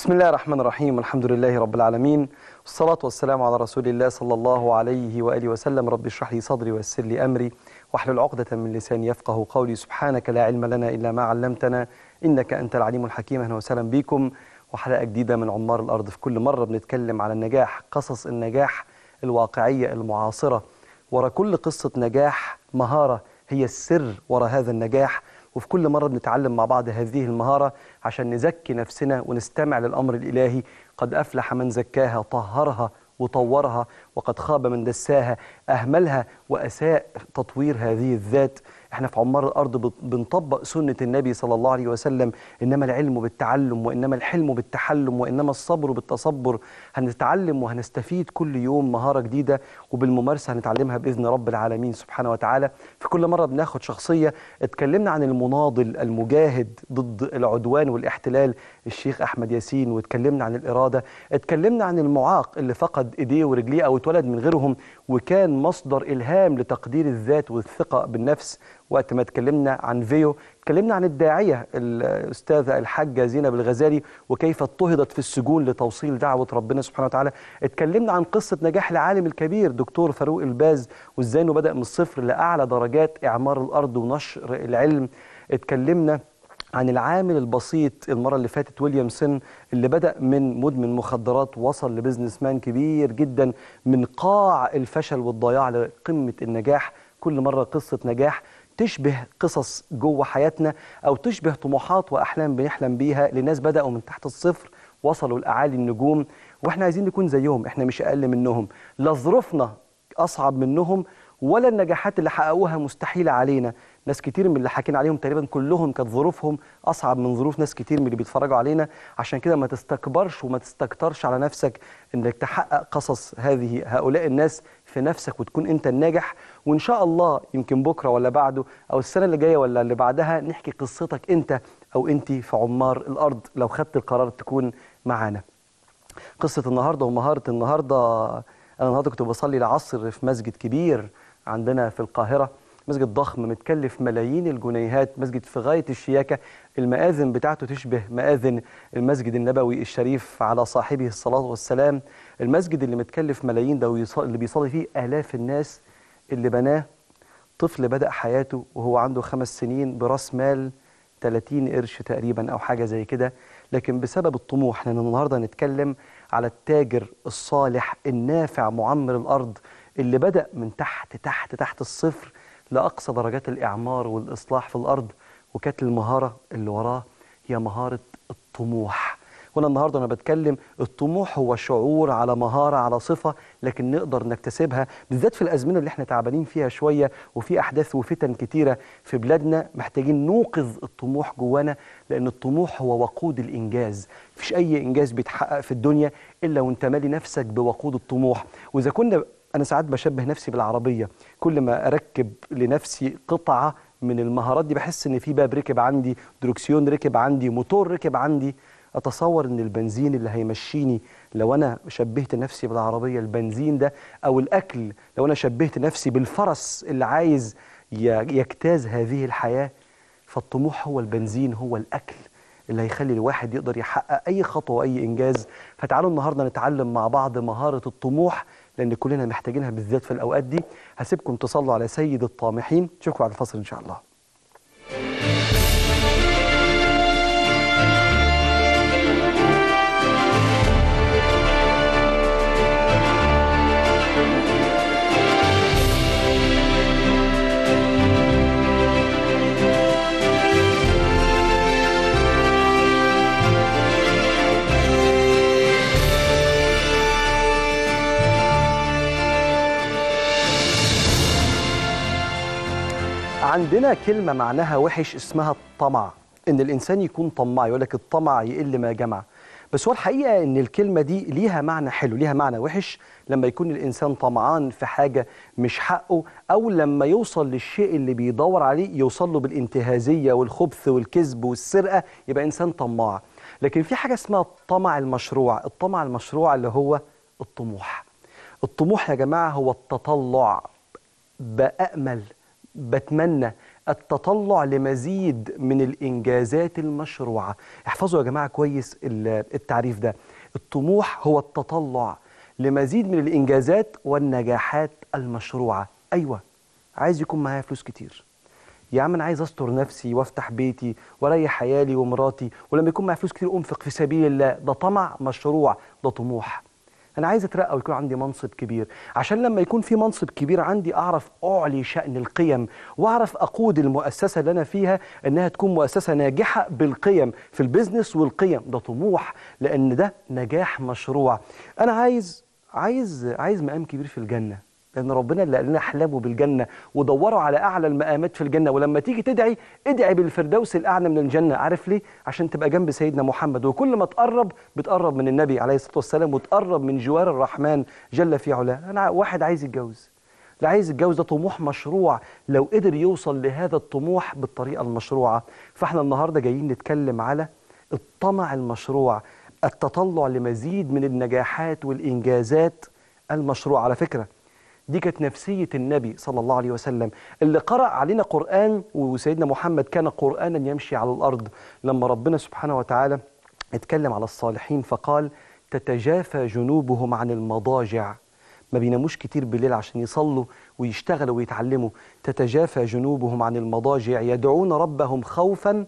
بسم الله الرحمن الرحيم الحمد لله رب العالمين والصلاة والسلام على رسول الله صلى الله عليه وآله وسلم رب اشرح لي صدري ويسر لي أمري واحلل عقدة من لساني يفقه قولي سبحانك لا علم لنا إلا ما علمتنا إنك أنت العليم الحكيم أهلا وسهلا بكم وحلقة جديدة من عمار الأرض في كل مرة بنتكلم على النجاح قصص النجاح الواقعية المعاصرة ورا كل قصة نجاح مهارة هي السر ورا هذا النجاح وفي كل مرة بنتعلم مع بعض هذه المهارة عشان نزكي نفسنا ونستمع للأمر الإلهي قد أفلح من زكاها طهرها وطورها وقد خاب من دساها أهملها وأساء تطوير هذه الذات احنا في عمار الأرض بنطبق سنة النبي صلى الله عليه وسلم إنما العلم بالتعلم وإنما الحلم بالتحلم وإنما الصبر بالتصبر هنتعلم وهنستفيد كل يوم مهارة جديدة وبالممارسة هنتعلمها بإذن رب العالمين سبحانه وتعالى في كل مرة بناخد شخصية اتكلمنا عن المناضل المجاهد ضد العدوان والاحتلال الشيخ أحمد ياسين واتكلمنا عن الإرادة اتكلمنا عن المعاق اللي فقد إيديه ورجليه أو اتولد من غيرهم وكان مصدر إلهام لتقدير الذات والثقة بالنفس وقت ما اتكلمنا عن فيو اتكلمنا عن الداعية الأستاذة الحاجة زينب الغزالي وكيف اضطهدت في السجون لتوصيل دعوة ربنا سبحانه وتعالى اتكلمنا عن قصة نجاح العالم الكبير دكتور فاروق الباز وازاي انه بدأ من الصفر لأعلى درجات إعمار الأرض ونشر العلم اتكلمنا عن العامل البسيط المرة اللي فاتت ويليامسون اللي بدأ من مدمن مخدرات وصل لبزنس مان كبير جدا من قاع الفشل والضياع لقمة النجاح كل مرة قصة نجاح تشبه قصص جوه حياتنا أو تشبه طموحات وأحلام بنحلم بيها لناس بدأوا من تحت الصفر وصلوا لأعالي النجوم وإحنا عايزين نكون زيهم إحنا مش أقل منهم لا ظروفنا أصعب منهم ولا النجاحات اللي حققوها مستحيلة علينا ناس كتير من اللي حكينا عليهم تقريبا كلهم كانت ظروفهم أصعب من ظروف ناس كتير من اللي بيتفرجوا علينا عشان كده ما تستكبرش وما تستكترش على نفسك إنك تحقق قصص هذه هؤلاء الناس في نفسك وتكون أنت الناجح وإن شاء الله يمكن بكرة ولا بعده أو السنة اللي جاية ولا اللي بعدها نحكي قصتك أنت أو أنت في عمار الأرض لو خدت القرار تكون معانا قصة النهاردة ومهارة النهاردة أنا النهاردة كنت بصلي العصر في مسجد كبير عندنا في القاهرة مسجد ضخم متكلف ملايين الجنيهات مسجد في غاية الشياكة المآذن بتاعته تشبه مآذن المسجد النبوي الشريف على صاحبه الصلاة والسلام المسجد اللي متكلف ملايين ده اللي بيصلي فيه آلاف الناس اللي بناه طفل بدأ حياته وهو عنده خمس سنين براس مال 30 قرش تقريبا أو حاجة زي كده لكن بسبب الطموح احنا النهاردة نتكلم على التاجر الصالح النافع معمر الأرض اللي بدأ من تحت تحت تحت الصفر لأقصى درجات الإعمار والإصلاح في الأرض وكانت المهارة اللي وراه هي مهارة الطموح وأنا النهاردة أنا بتكلم الطموح هو شعور على مهارة على صفة لكن نقدر نكتسبها بالذات في الأزمنة اللي احنا تعبانين فيها شوية وفي أحداث وفتن كتيرة في بلادنا محتاجين نوقظ الطموح جوانا لأن الطموح هو وقود الإنجاز مفيش أي إنجاز بيتحقق في الدنيا إلا وانت مالي نفسك بوقود الطموح وإذا كنا أنا ساعات بشبه نفسي بالعربية كل ما أركب لنفسي قطعة من المهارات دي بحس إن في باب ركب عندي دركسيون ركب عندي موتور ركب عندي أتصور إن البنزين اللي هيمشيني لو أنا شبهت نفسي بالعربية البنزين ده أو الأكل لو أنا شبهت نفسي بالفرس اللي عايز يجتاز هذه الحياة فالطموح هو البنزين هو الأكل اللي هيخلي الواحد يقدر يحقق أي خطوة وأي إنجاز فتعالوا النهاردة نتعلم مع بعض مهارة الطموح لأن كلنا محتاجينها بالذات في الأوقات دي هسيبكم تصلوا على سيد الطامحين نشوفكم بعد الفصل إن شاء الله عندنا كلمة معناها وحش اسمها الطمع إن الإنسان يكون طماع يقول لك الطمع يقل ما جمع بس هو الحقيقة إن الكلمة دي ليها معنى حلو ليها معنى وحش لما يكون الإنسان طمعان في حاجة مش حقه أو لما يوصل للشيء اللي بيدور عليه يوصل له بالانتهازية والخبث والكذب والسرقة يبقى إنسان طماع لكن في حاجة اسمها الطمع المشروع الطمع المشروع اللي هو الطموح الطموح يا جماعة هو التطلع بأمل بتمنى التطلع لمزيد من الإنجازات المشروعة احفظوا يا جماعة كويس ال- التعريف ده الطموح هو التطلع لمزيد من الإنجازات والنجاحات المشروعة أيوة عايز يكون معايا فلوس كتير يا عم انا عايز استر نفسي وافتح بيتي واريح عيالي ومراتي ولما يكون معايا فلوس كتير انفق في سبيل الله ده طمع مشروع ده طموح انا عايز اترقى ويكون عندي منصب كبير عشان لما يكون في منصب كبير عندي اعرف اعلي شأن القيم واعرف اقود المؤسسة اللي انا فيها انها تكون مؤسسة ناجحة بالقيم في البيزنس والقيم ده طموح لان ده نجاح مشروع انا عايز عايز عايز مقام كبير في الجنة لأن ربنا اللي قال لنا احلموا بالجنة ودوروا على أعلى المقامات في الجنة ولما تيجي تدعي ادعي بالفردوس الأعلى من الجنة عارف ليه؟ عشان تبقى جنب سيدنا محمد وكل ما تقرب بتقرب من النبي عليه الصلاة والسلام وتقرب من جوار الرحمن جل في علاه أنا واحد عايز يتجوز لا عايز يتجوز ده طموح مشروع لو قدر يوصل لهذا الطموح بالطريقة المشروعة فاحنا النهاردة جايين نتكلم على الطمع المشروع التطلع لمزيد من النجاحات والإنجازات المشروع على فكرة دي كانت نفسية النبي صلى الله عليه وسلم اللي قرأ علينا قرآن وسيدنا محمد كان قرآنا يمشي على الأرض لما ربنا سبحانه وتعالى اتكلم على الصالحين فقال تتجافى جنوبهم عن المضاجع ما بيناموش كتير بالليل عشان يصلوا ويشتغلوا ويتعلموا تتجافى جنوبهم عن المضاجع يدعون ربهم خوفا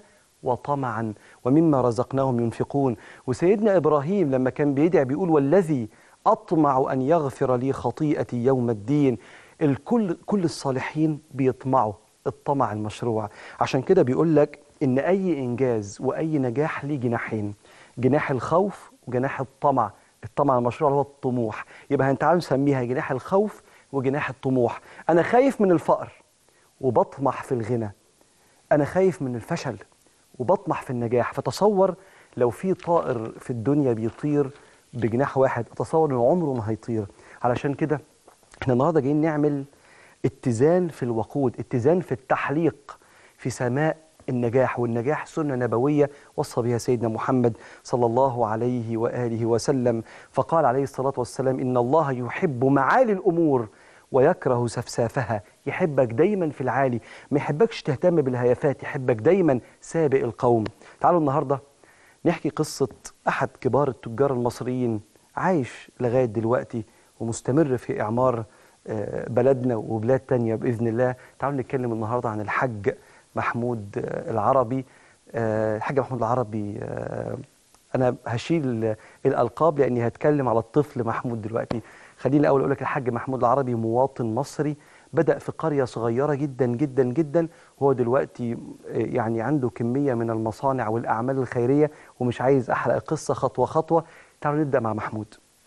وطمعا ومما رزقناهم ينفقون وسيدنا إبراهيم لما كان بيدعي بيقول والذي أطمع أن يغفر لي خطيئتي يوم الدين الكل كل الصالحين بيطمعوا الطمع المشروع عشان كده بيقول لك إن أي إنجاز وأي نجاح ليه جناحين جناح الخوف وجناح الطمع الطمع المشروع اللي هو الطموح يبقى تعالوا نسميها جناح الخوف وجناح الطموح أنا خايف من الفقر وبطمح في الغنى أنا خايف من الفشل وبطمح في النجاح فتصور لو في طائر في الدنيا بيطير بجناح واحد اتصور انه عمره ما هيطير علشان كده احنا النهارده جايين نعمل اتزان في الوقود اتزان في التحليق في سماء النجاح والنجاح سنة نبوية وصى بها سيدنا محمد صلى الله عليه وآله وسلم فقال عليه الصلاة والسلام إن الله يحب معالي الأمور ويكره سفسافها يحبك دايما في العالي ما يحبكش تهتم بالهيافات يحبك دايما سابق القوم تعالوا النهارده نحكي قصة أحد كبار التجار المصريين عايش لغاية دلوقتي ومستمر في إعمار آه، بلدنا وبلاد تانية بإذن الله تعالوا نتكلم النهاردة عن الحج محمود آه، العربي آه، الحاج محمود العربي آه، أنا هشيل الألقاب لأني هتكلم على الطفل محمود دلوقتي خليني الأول أقول لك الحاج محمود العربي مواطن مصري بدأ في قرية صغيرة جدا جدا جدا وهو دلوقتي يعني عنده كمية من المصانع والأعمال الخيرية ومش عايز أحرق القصة خطوة خطوة تعالوا نبدأ مع محمود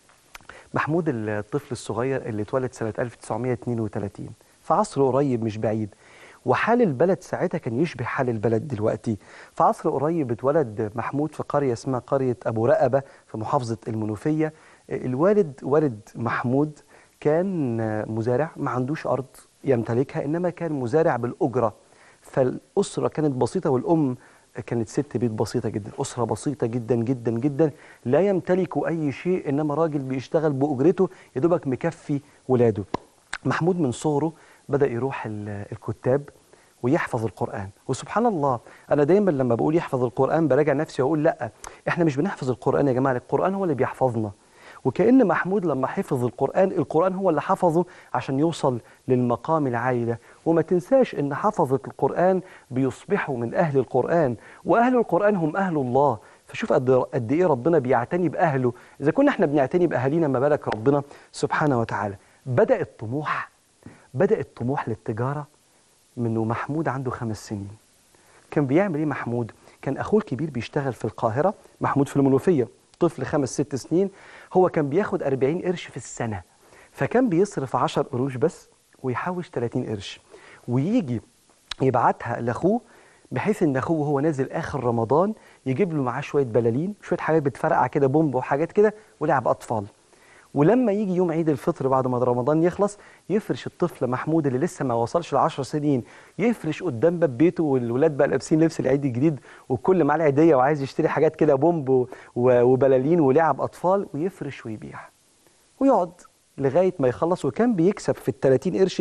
محمود الطفل الصغير اللي اتولد سنة 1932 في عصر قريب مش بعيد وحال البلد ساعتها كان يشبه حال البلد دلوقتي في عصر قريب اتولد محمود في قرية اسمها قرية أبو رقبة في محافظة المنوفية الوالد والد محمود كان مزارع ما عندوش أرض يمتلكها إنما كان مزارع بالأجرة فالأسرة كانت بسيطة والأم كانت ست بيت بسيطة جدا أسرة بسيطة جدا جدا جدا لا يمتلك أي شيء إنما راجل بيشتغل بأجرته يا دوبك مكفي ولاده محمود من صغره بدأ يروح ال- الكتاب ويحفظ القرآن وسبحان الله أنا دايما لما بقول يحفظ القرآن براجع نفسي وأقول لأ إحنا مش بنحفظ القرآن يا جماعة القرآن هو اللي بيحفظنا وكأن محمود لما حفظ القرآن القرآن هو اللي حفظه عشان يوصل للمقام العالي ده وما تنساش ان حفظة القرآن بيصبحوا من أهل القرآن وأهل القرآن هم أهل الله فشوف قد قد ايه ربنا بيعتني باهله اذا كنا احنا بنعتني باهالينا ما بالك ربنا سبحانه وتعالى بدا الطموح بدا الطموح للتجاره منه محمود عنده خمس سنين كان بيعمل ايه محمود كان اخوه الكبير بيشتغل في القاهره محمود في المنوفيه طفل خمس ست سنين هو كان بياخد 40 قرش في السنه فكان بيصرف 10 قروش بس ويحوش 30 قرش ويجي يبعتها لاخوه بحيث ان اخوه وهو نازل اخر رمضان يجيب له معاه شويه بلالين شويه حاجات بتفرقع كده بومب وحاجات كده ولعب اطفال ولما يجي يوم عيد الفطر بعد ما رمضان يخلص يفرش الطفل محمود اللي لسه ما وصلش ل 10 سنين يفرش قدام باب بيته والولاد بقى لابسين لبس العيد الجديد والكل معاه العيديه وعايز يشتري حاجات كده بومب و- و- وبلالين ولعب اطفال ويفرش ويبيع ويقعد لغايه ما يخلص وكان بيكسب في ال 30 قرش دي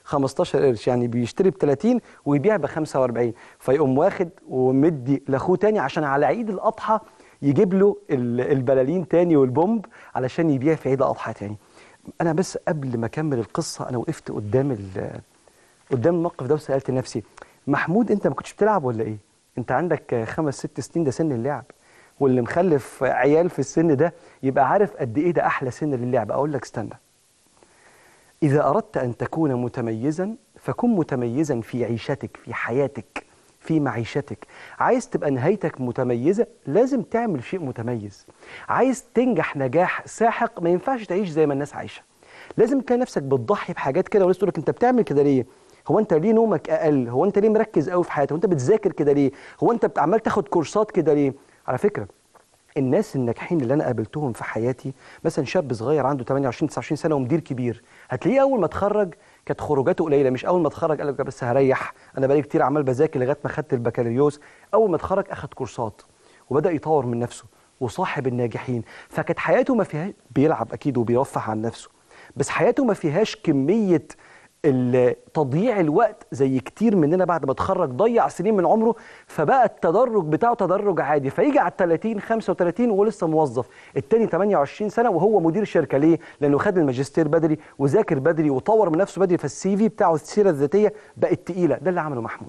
15 قرش يعني بيشتري ب 30 ويبيع ب 45 فيقوم واخد ومدي لاخوه تاني عشان على عيد الاضحى يجيب له ال- البلالين تاني والبومب علشان يبيع في عيد الاضحى تاني انا بس قبل ما اكمل القصه انا وقفت قدام ال- قدام الموقف ده وسالت نفسي محمود انت ما كنتش بتلعب ولا ايه انت عندك خمس ست سنين ده سن اللعب واللي مخلف عيال في السن ده يبقى عارف قد ايه ده احلى سن للعب اقول لك استنى إذا أردت أن تكون متميزا فكن متميزا في عيشتك في حياتك في معيشتك عايز تبقى نهايتك متميزة لازم تعمل شيء متميز عايز تنجح نجاح ساحق ما ينفعش تعيش زي ما الناس عايشة لازم تلاقي نفسك بتضحي بحاجات كده والناس تقول لك انت بتعمل كده ليه هو انت ليه نومك اقل هو انت ليه مركز قوي في حياتك هو انت بتذاكر كده ليه هو انت عمال تاخد كورسات كده ليه على فكرة الناس الناجحين اللي انا قابلتهم في حياتي مثلا شاب صغير عنده 28 29 سنه ومدير كبير هتلاقيه اول ما اتخرج كانت خروجاته قليله مش اول ما اتخرج قال لك بس هريح انا بقالي كتير عمال بذاكر لغايه ما خدت البكالوريوس اول ما اتخرج اخد كورسات وبدا يطور من نفسه وصاحب الناجحين فكانت حياته ما فيهاش بيلعب اكيد وبيرفه عن نفسه بس حياته ما فيهاش كميه ال- تضييع الوقت زي كتير مننا بعد ما اتخرج ضيع سنين من عمره فبقى التدرج بتاعه تدرج عادي فيجي على ال 30 35 وهو لسه موظف التاني 28 سنه وهو مدير شركه ليه؟ لانه خد الماجستير بدري وذاكر بدري وطور من نفسه بدري فالسي في بتاعه السيره الذاتيه بقت تقيله ده اللي عمله محمود.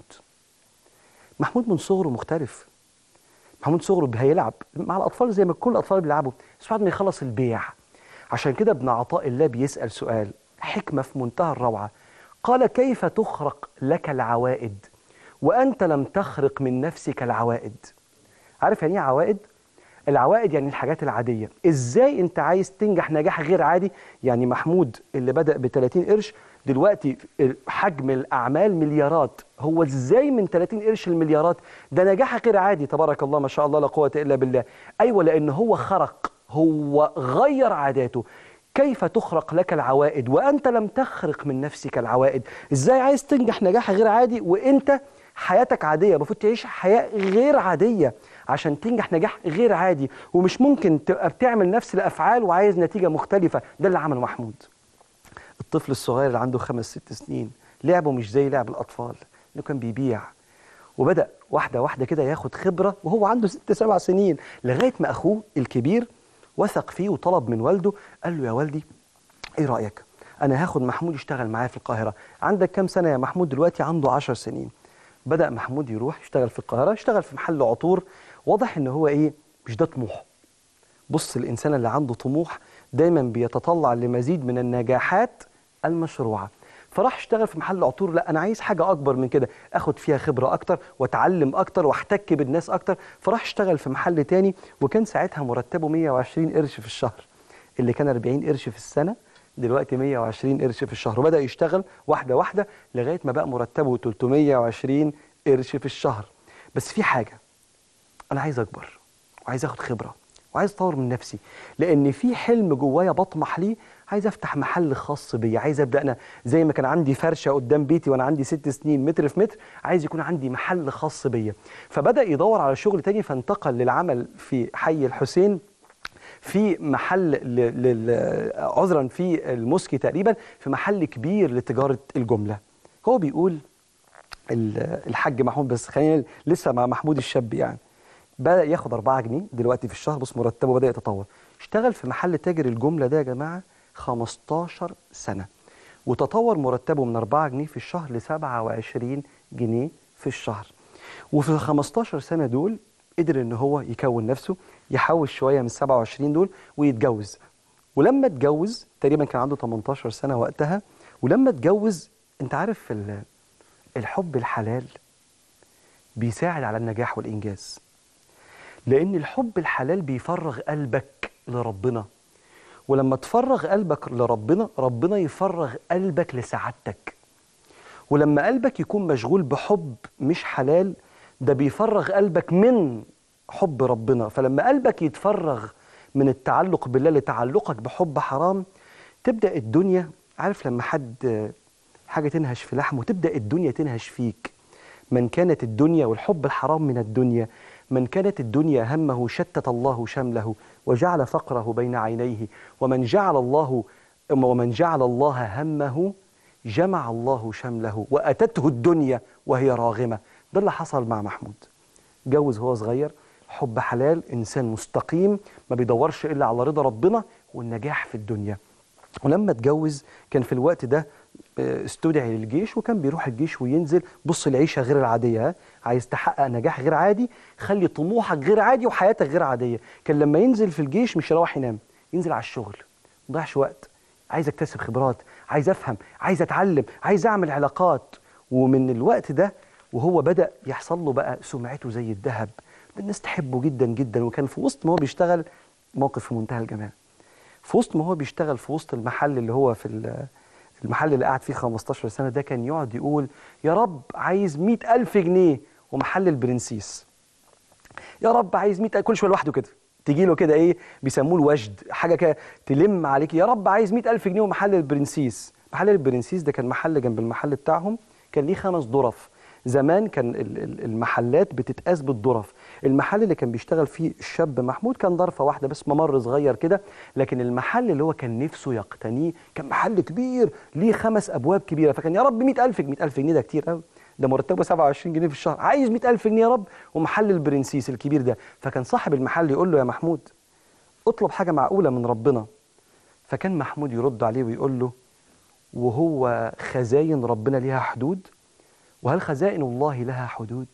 محمود من صغره مختلف. محمود صغره هيلعب مع الاطفال زي ما كل الاطفال بيلعبوا بس بعد ما يخلص البيع عشان كده ابن عطاء الله بيسال سؤال حكمه في منتهى الروعه قال كيف تخرق لك العوائد وانت لم تخرق من نفسك العوائد عارف يعني ايه عوائد العوائد يعني الحاجات العاديه ازاي انت عايز تنجح نجاح غير عادي يعني محمود اللي بدا ب 30 قرش دلوقتي حجم الاعمال مليارات هو ازاي من 30 قرش المليارات ده نجاح غير عادي تبارك الله ما شاء الله لا قوه الا بالله ايوه لان هو خرق هو غير عاداته كيف تخرق لك العوائد وانت لم تخرق من نفسك العوائد ازاي عايز تنجح نجاح غير عادي وانت حياتك عاديه المفروض تعيش حياه غير عاديه عشان تنجح نجاح غير عادي ومش ممكن تبقى بتعمل نفس الافعال وعايز نتيجه مختلفه ده اللي عمله محمود الطفل الصغير اللي عنده خمس ست سنين لعبه مش زي لعب الاطفال انه كان بيبيع وبدا واحده واحده كده ياخد خبره وهو عنده ست سبع سنين لغايه ما اخوه الكبير وثق فيه وطلب من والده قال له يا والدي ايه رايك انا هاخد محمود يشتغل معايا في القاهره عندك كام سنه يا محمود دلوقتي عنده عشر سنين بدا محمود يروح يشتغل في القاهره يشتغل في محل عطور واضح ان هو ايه مش ده طموحه بص الانسان اللي عنده طموح دايما بيتطلع لمزيد من النجاحات المشروعه فراح اشتغل في محل عطور لا انا عايز حاجه اكبر من كده اخد فيها خبره اكتر واتعلم اكتر واحتك بالناس اكتر فراح اشتغل في محل تاني وكان ساعتها مرتبه 120 قرش في الشهر اللي كان 40 قرش في السنه دلوقتي 120 قرش في الشهر وبدا يشتغل واحده واحده لغايه ما بقى مرتبه 320 قرش في الشهر بس في حاجه انا عايز اكبر وعايز اخد خبره وعايز اطور من نفسي لان في حلم جوايا بطمح ليه عايز افتح محل خاص بيا عايز ابدا انا زي ما كان عندي فرشه قدام بيتي وانا عندي ست سنين متر في متر عايز يكون عندي محل خاص بيا فبدا يدور على شغل تاني فانتقل للعمل في حي الحسين في محل ل- لل- عذرا في الموسكي تقريبا في محل كبير لتجاره الجمله هو بيقول ال- الحاج محمود بس خلينا لسه مع محمود الشاب يعني بدأ ياخد 4 جنيه دلوقتي في الشهر بص مرتبه بدأ يتطور اشتغل في محل تاجر الجملة ده يا جماعة 15 سنة وتطور مرتبه من 4 جنيه في الشهر ل 27 جنيه في الشهر وفي ال 15 سنة دول قدر ان هو يكون نفسه يحوش شوية من 27 دول ويتجوز ولما اتجوز تقريبا كان عنده 18 سنة وقتها ولما اتجوز انت عارف ال- الحب الحلال بيساعد على النجاح والإنجاز لأن الحب الحلال بيفرغ قلبك لربنا ولما تفرغ قلبك لربنا ربنا يفرغ قلبك لسعادتك ولما قلبك يكون مشغول بحب مش حلال ده بيفرغ قلبك من حب ربنا فلما قلبك يتفرغ من التعلق بالله لتعلقك بحب حرام تبدأ الدنيا عارف لما حد حاجة تنهش في لحمه تبدأ الدنيا تنهش فيك من كانت الدنيا والحب الحرام من الدنيا من كانت الدنيا همه شتت الله شمله وجعل فقره بين عينيه ومن جعل الله ومن جعل الله همه جمع الله شمله وأتته الدنيا وهي راغمة ده اللي حصل مع محمود جوز هو صغير حب حلال إنسان مستقيم ما بيدورش إلا على رضا ربنا والنجاح في الدنيا ولما اتجوز كان في الوقت ده آه، استدعي للجيش وكان بيروح الجيش وينزل بص العيشه غير العاديه ها عايز تحقق نجاح غير عادي خلي طموحك غير عادي وحياتك غير عاديه كان لما ينزل في الجيش مش يروح ينام ينزل على الشغل ما يضيعش وقت عايز اكتسب خبرات عايز افهم عايز اتعلم عايز اعمل علاقات ومن الوقت ده وهو بدا يحصل له بقى سمعته زي الذهب الناس تحبه جدا جدا وكان في وسط ما هو بيشتغل موقف في منتهى الجمال في وسط ما هو بيشتغل في وسط المحل اللي هو في ال- المحل اللي قعد فيه 15 سنة ده كان يقعد يقول يا رب عايز مئة ألف جنيه ومحل البرنسيس يا رب عايز 100 كل شويه لوحده كده تجي له كده ايه بيسموه الوجد حاجه كده تلم عليك يا رب عايز 100000 جنيه ومحل البرنسيس محل البرنسيس ده كان محل جنب المحل بتاعهم كان ليه خمس ظرف زمان كان ال- ال- المحلات بتتقاس بالظرف المحل اللي كان بيشتغل فيه الشاب محمود كان ظرفه واحده بس ممر صغير كده لكن المحل اللي هو كان نفسه يقتنيه كان محل كبير ليه خمس ابواب كبيره فكان يا رب 100000 100000 جنيه ده كتير قوي ده مرتبه 27 جنيه في الشهر عايز 100000 جنيه يا رب ومحل البرنسيس الكبير ده فكان صاحب المحل يقول له يا محمود اطلب حاجه معقوله من ربنا فكان محمود يرد عليه ويقول له وهو خزاين ربنا ليها حدود وهل خزائن الله لها حدود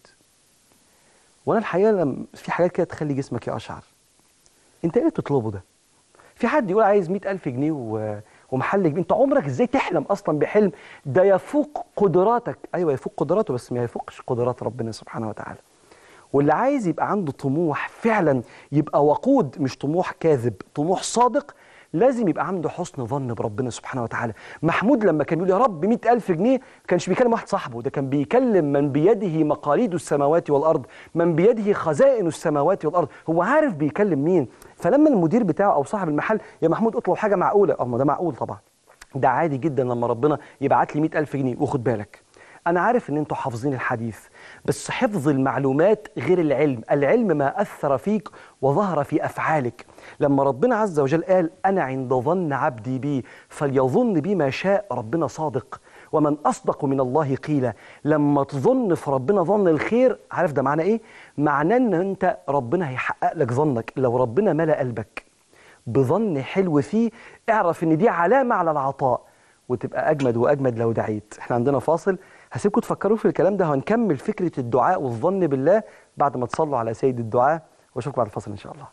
وانا الحقيقه لما في حاجات كده تخلي جسمك يقشعر انت ايه اللي بتطلبه ده في حد يقول عايز مئة ألف جنيه و... ومحل كبير انت عمرك ازاي تحلم اصلا بحلم ده يفوق قدراتك ايوه يفوق قدراته بس ما يفوقش قدرات ربنا سبحانه وتعالى واللي عايز يبقى عنده طموح فعلا يبقى وقود مش طموح كاذب طموح صادق لازم يبقى عنده حسن ظن بربنا سبحانه وتعالى محمود لما كان يقول يا رب مئة ألف جنيه ما كانش بيكلم واحد صاحبه ده كان بيكلم من بيده مقاليد السماوات والأرض من بيده خزائن السماوات والأرض هو عارف بيكلم مين فلما المدير بتاعه أو صاحب المحل يا محمود اطلب حاجة معقولة اه ما ده معقول طبعا ده عادي جدا لما ربنا يبعت لي مئة ألف جنيه وخد بالك أنا عارف إن أنتوا حافظين الحديث بس حفظ المعلومات غير العلم العلم ما أثر فيك وظهر في أفعالك لما ربنا عز وجل قال أنا عند ظن عبدي بي فليظن بي ما شاء ربنا صادق ومن أصدق من الله قيلا لما تظن في ربنا ظن الخير عارف ده معنى إيه؟ معناه إن أنت ربنا هيحقق لك ظنك لو ربنا ملأ قلبك بظن حلو فيه اعرف ان دي علامه على العطاء وتبقى اجمد واجمد لو دعيت احنا عندنا فاصل هسيبكم تفكروا في الكلام ده وهنكمل فكره الدعاء والظن بالله بعد ما تصلوا على سيد الدعاء واشوفكم بعد الفاصل ان شاء الله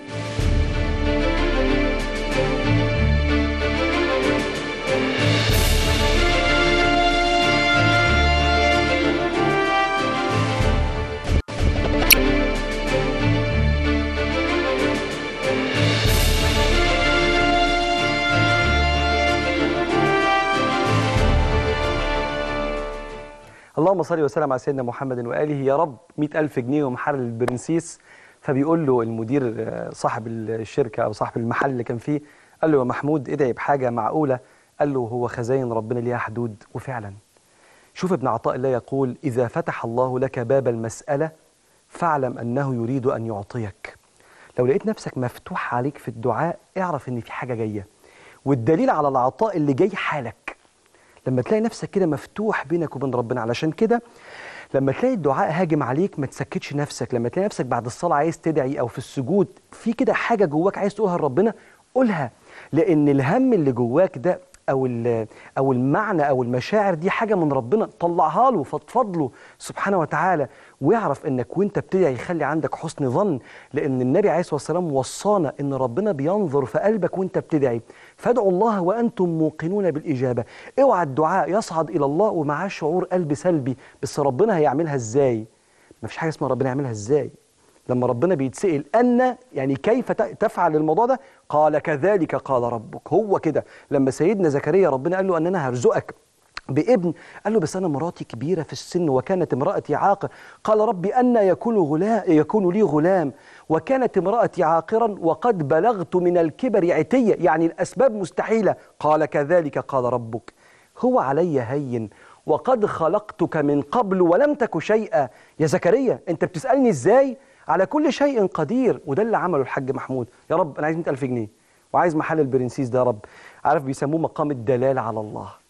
اللهم صل وسلم على سيدنا محمد وآله يا رب مئة ألف جنيه ومحل البرنسيس فبيقول له المدير آه، صاحب الشركة أو صاحب المحل اللي كان فيه قال له يا محمود ادعي بحاجة معقولة قال له هو خزاين ربنا ليها حدود وفعلا شوف ابن عطاء الله يقول إذا فتح الله لك باب المسألة فاعلم أنه يريد أن يعطيك لو لقيت نفسك مفتوح عليك في الدعاء اعرف ان في حاجة جاية والدليل على العطاء اللي جاي حالك لما تلاقي نفسك كده مفتوح بينك وبين ربنا علشان كده لما تلاقي الدعاء هاجم عليك ما تسكتش نفسك لما تلاقي نفسك بعد الصلاة عايز تدعي أو في السجود في كده حاجة جواك عايز تقولها لربنا قولها لأن الهم اللي جواك ده أو ال- أو المعنى أو المشاعر دي حاجة من ربنا طلعها له فضفض له سبحانه وتعالى ويعرف إنك وأنت بتدعي يخلي عندك حسن ظن لأن النبي عليه الصلاة والسلام وصانا إن ربنا بينظر في قلبك وأنت بتدعي فادعوا الله وأنتم موقنون بالإجابة اوعى الدعاء يصعد إلى الله ومعاه شعور قلب سلبي بس ربنا هيعملها إزاي مفيش حاجة اسمها ربنا يعملها إزاي لما ربنا بيتسأل أن يعني كيف ت- تفعل الموضوع ده قال كذلك قال ربك هو كده لما سيدنا زكريا ربنا قال له أن أنا هرزقك بابن قال له بس أنا مراتي كبيرة في السن وكانت امرأتي عاقر قال ربي أن يكون, غلام يكون لي غلام وكانت امرأتي عاقرا وقد بلغت من الكبر عتية يعني الأسباب مستحيلة قال كذلك قال ربك هو علي هين وقد خلقتك من قبل ولم تك شيئا يا زكريا انت بتسألني ازاي على كل شيء قدير وده اللي عمله الحاج محمود يا رب انا عايز 100000 جنيه وعايز محل البرنسيس ده يا رب عارف بيسموه مقام الدلالة على الله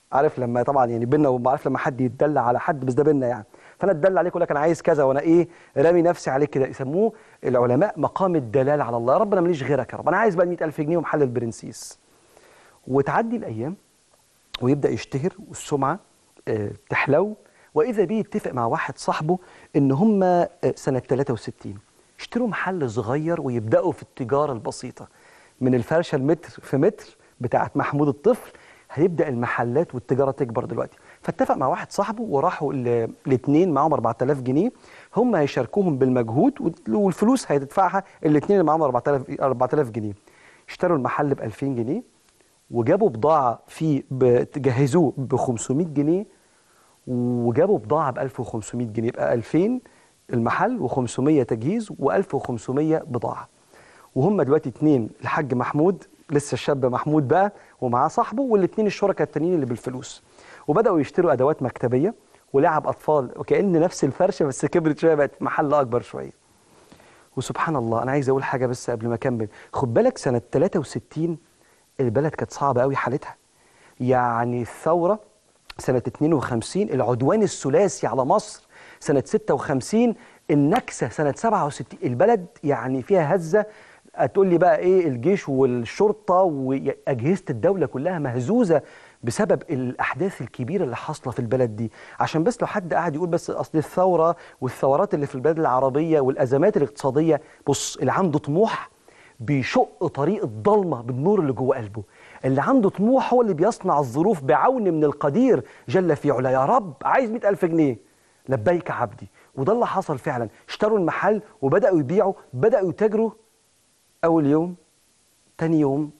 عارف لما طبعا يعني بينا وعارف لما حد يتدلع على حد بس ده بينا يعني فانا اتدلع عليك اقول لك انا عايز كذا وانا ايه رامي نفسي عليك كده يسموه العلماء مقام الدلال على الله يا رب انا ماليش غيرك يا رب انا عايز بقى 100000 جنيه ومحل البرنسيس وتعدي الايام ويبدا يشتهر والسمعه آه، تحلو واذا بيه يتفق مع واحد صاحبه ان هم آه، سنه 63 يشتروا محل صغير ويبداوا في التجاره البسيطه من الفرشه المتر في متر بتاعت محمود الطفل هيبدا المحلات والتجاره تكبر دلوقتي فاتفق مع واحد صاحبه وراحوا الاثنين معاهم 4000 جنيه هم هيشاركوهم بالمجهود وال- والفلوس هيدفعها الاثنين اللي معاهم 4000 4000 جنيه اشتروا المحل ب 2000 جنيه وجابوا بضاعه فيه ب- جهزوه ب 500 جنيه وجابوا بضاعه ب 1500 جنيه يبقى 2000 المحل و500 تجهيز و1500 بضاعه وهم دلوقتي اتنين الحاج محمود لسه الشاب محمود بقى ومعاه صاحبه والاثنين الشركاء التانيين اللي بالفلوس وبداوا يشتروا ادوات مكتبيه ولعب اطفال وكان نفس الفرشه بس كبرت شويه بقت محل اكبر شويه وسبحان الله انا عايز اقول حاجه بس قبل ما اكمل خد بالك سنه 63 البلد كانت صعبه قوي حالتها يعني الثوره سنه 52 العدوان الثلاثي على مصر سنه 56 النكسه سنه 67 البلد يعني فيها هزه هتقول لي بقى ايه الجيش والشرطه واجهزه الدوله كلها مهزوزه بسبب الاحداث الكبيره اللي حاصله في البلد دي عشان بس لو حد قاعد يقول بس اصل الثوره والثورات اللي في البلاد العربيه والازمات الاقتصاديه بص اللي عنده طموح بيشق طريق الضلمه بالنور اللي جوه قلبه اللي عنده طموح هو اللي بيصنع الظروف بعون من القدير جل في علا يا رب عايز مئة ألف جنيه لبيك عبدي وده اللي حصل فعلا اشتروا المحل وبدأوا يبيعوا بدأوا يتاجروا أول يوم تاني يوم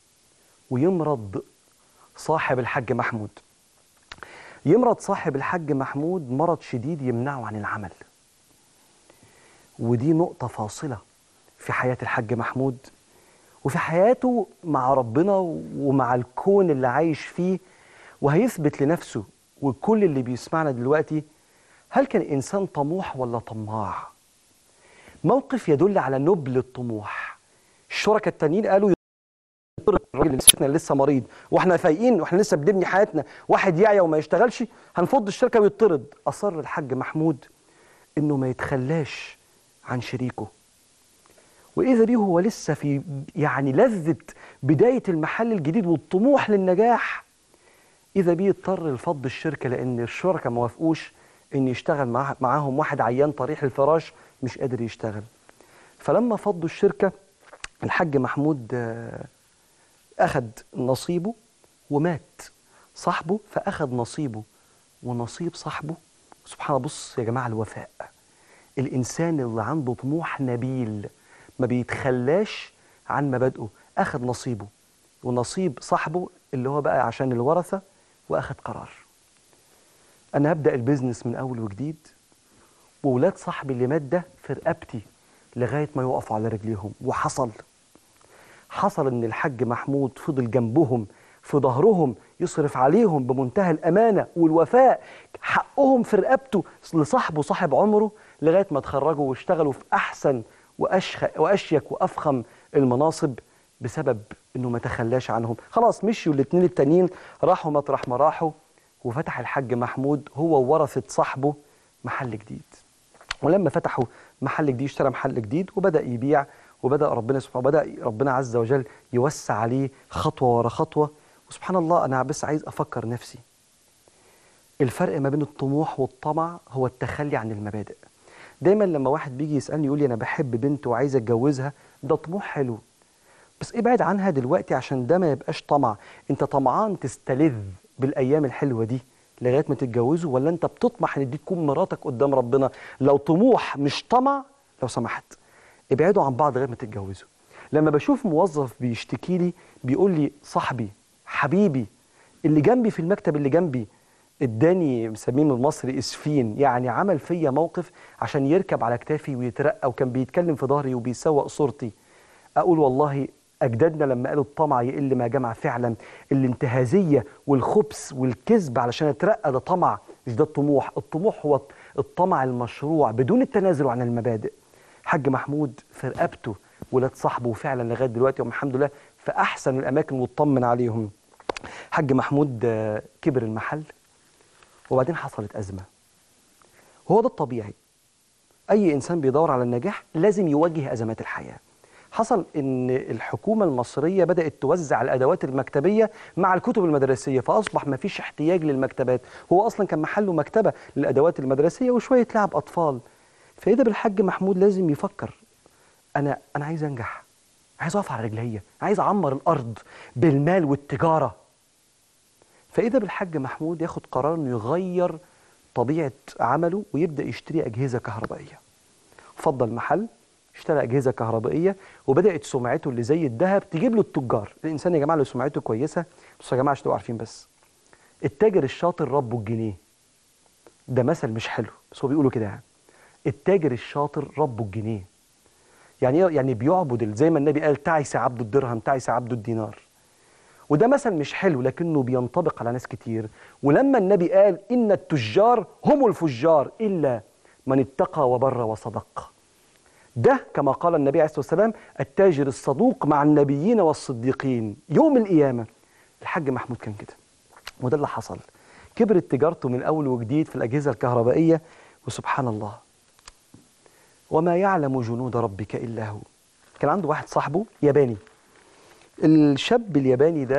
ويمرض صاحب الحاج محمود يمرض صاحب الحاج محمود مرض شديد يمنعه عن العمل ودي نقطة فاصلة في حياة الحاج محمود وفي حياته مع ربنا ومع الكون اللي عايش فيه وهيثبت لنفسه وكل اللي بيسمعنا دلوقتي هل كان إنسان طموح ولا طماع موقف يدل على نبل الطموح الشركاء التانيين قالوا الراجل اللي لسه لسه مريض واحنا فايقين واحنا لسه بنبني حياتنا واحد يعيا وما يشتغلش هنفض الشركه ويطرد اصر الحاج محمود انه ما يتخلاش عن شريكه واذا بيه هو لسه في يعني لذه بدايه المحل الجديد والطموح للنجاح اذا بيه اضطر لفض الشركه لان الشركاء ما وافقوش ان يشتغل معاه معاهم واحد عيان طريح الفراش مش قادر يشتغل فلما فضوا الشركه الحاج محمود آه، أخذ نصيبه ومات صاحبه فأخذ نصيبه ونصيب صاحبه سبحان الله بص يا جماعة الوفاء الإنسان اللي عنده طموح نبيل ما بيتخلاش عن مبادئه أخذ نصيبه ونصيب صاحبه اللي هو بقى عشان الورثة وأخذ قرار أنا هبدأ البيزنس من أول وجديد وولاد صاحبي اللي مات ده في رقبتي لغاية ما يقفوا على رجليهم وحصل حصل ان الحاج محمود فضل جنبهم في ظهرهم يصرف عليهم بمنتهى الامانه والوفاء حقهم في رقبته لصاحبه صاحب عمره لغايه ما اتخرجوا واشتغلوا في احسن وأشخ واشيك وافخم المناصب بسبب انه ما تخلاش عنهم خلاص مشيوا الاثنين التانيين راحوا مطرح ما راحوا وفتح الحاج محمود هو وورثه صاحبه محل جديد ولما فتحوا محل جديد اشترى محل جديد وبدا يبيع وبدا ربنا سبحانه وبدا ربنا عز وجل يوسع عليه خطوه ورا خطوه وسبحان الله انا بس عايز افكر نفسي الفرق ما بين الطموح والطمع هو التخلي عن المبادئ دايما لما واحد بيجي يسالني يقول لي انا بحب بنت وعايز اتجوزها ده طموح حلو بس ابعد عنها دلوقتي عشان ده ما يبقاش طمع انت طمعان تستلذ بالايام الحلوه دي لغايه ما تتجوزوا ولا انت بتطمح ان دي تكون مراتك قدام ربنا لو طموح مش طمع لو سمحت ابعدوا عن بعض لغايه ما تتجوزوا لما بشوف موظف بيشتكي لي بيقول لي صاحبي حبيبي اللي جنبي في المكتب اللي جنبي اداني مسميه بالمصري اسفين يعني عمل فيا موقف عشان يركب على كتافي ويترقى وكان بيتكلم في ظهري وبيسوق صورتي اقول والله اجدادنا لما قالوا الطمع يقل ما جمع فعلا الانتهازيه والخبث والكذب علشان اترقى ده طمع مش ده الطموح الطموح هو الطمع المشروع بدون التنازل عن المبادئ حاج محمود في رقبته ولاد صاحبه فعلا لغايه دلوقتي والحمد لله في احسن الاماكن واطمن عليهم حاج محمود آه، كبر المحل وبعدين حصلت أزمة هو ده الطبيعي أي إنسان بيدور على النجاح لازم يواجه أزمات الحياة حصل ان الحكومه المصريه بدات توزع الادوات المكتبيه مع الكتب المدرسيه فاصبح ما فيش احتياج للمكتبات هو اصلا كان محله مكتبه للادوات المدرسيه وشويه لعب اطفال فاذا بالحاج محمود لازم يفكر انا انا عايز انجح عايز اقف على رجليا عايز اعمر الارض بالمال والتجاره فاذا بالحاج محمود ياخد قرار انه يغير طبيعه عمله ويبدا يشتري اجهزه كهربائيه فضل محل اشترى اجهزه كهربائيه وبدات سمعته اللي زي الذهب تجيب له التجار الانسان يا جماعه اللي سمعته كويسه بصوا يا جماعه عشان تبقوا عارفين بس التاجر الشاطر ربه الجنيه ده مثل مش حلو بس هو بيقولوا كده يعني التاجر الشاطر ربه الجنيه يعني ايه يعني بيعبد ال- زي ما النبي قال تعس عبد الدرهم تعس عبد الدينار وده مثل مش حلو لكنه بينطبق على ناس كتير ولما النبي قال إن التجار هم الفجار إلا من اتقى وبر وصدق ده كما قال النبي عليه الصلاة والسلام التاجر الصدوق مع النبيين والصديقين يوم القيامة الحاج محمود كان كده وده اللي حصل كبرت تجارته من أول وجديد في الأجهزة الكهربائية وسبحان الله وما يعلم جنود ربك إلا هو كان عنده واحد صاحبه ياباني الشاب الياباني ده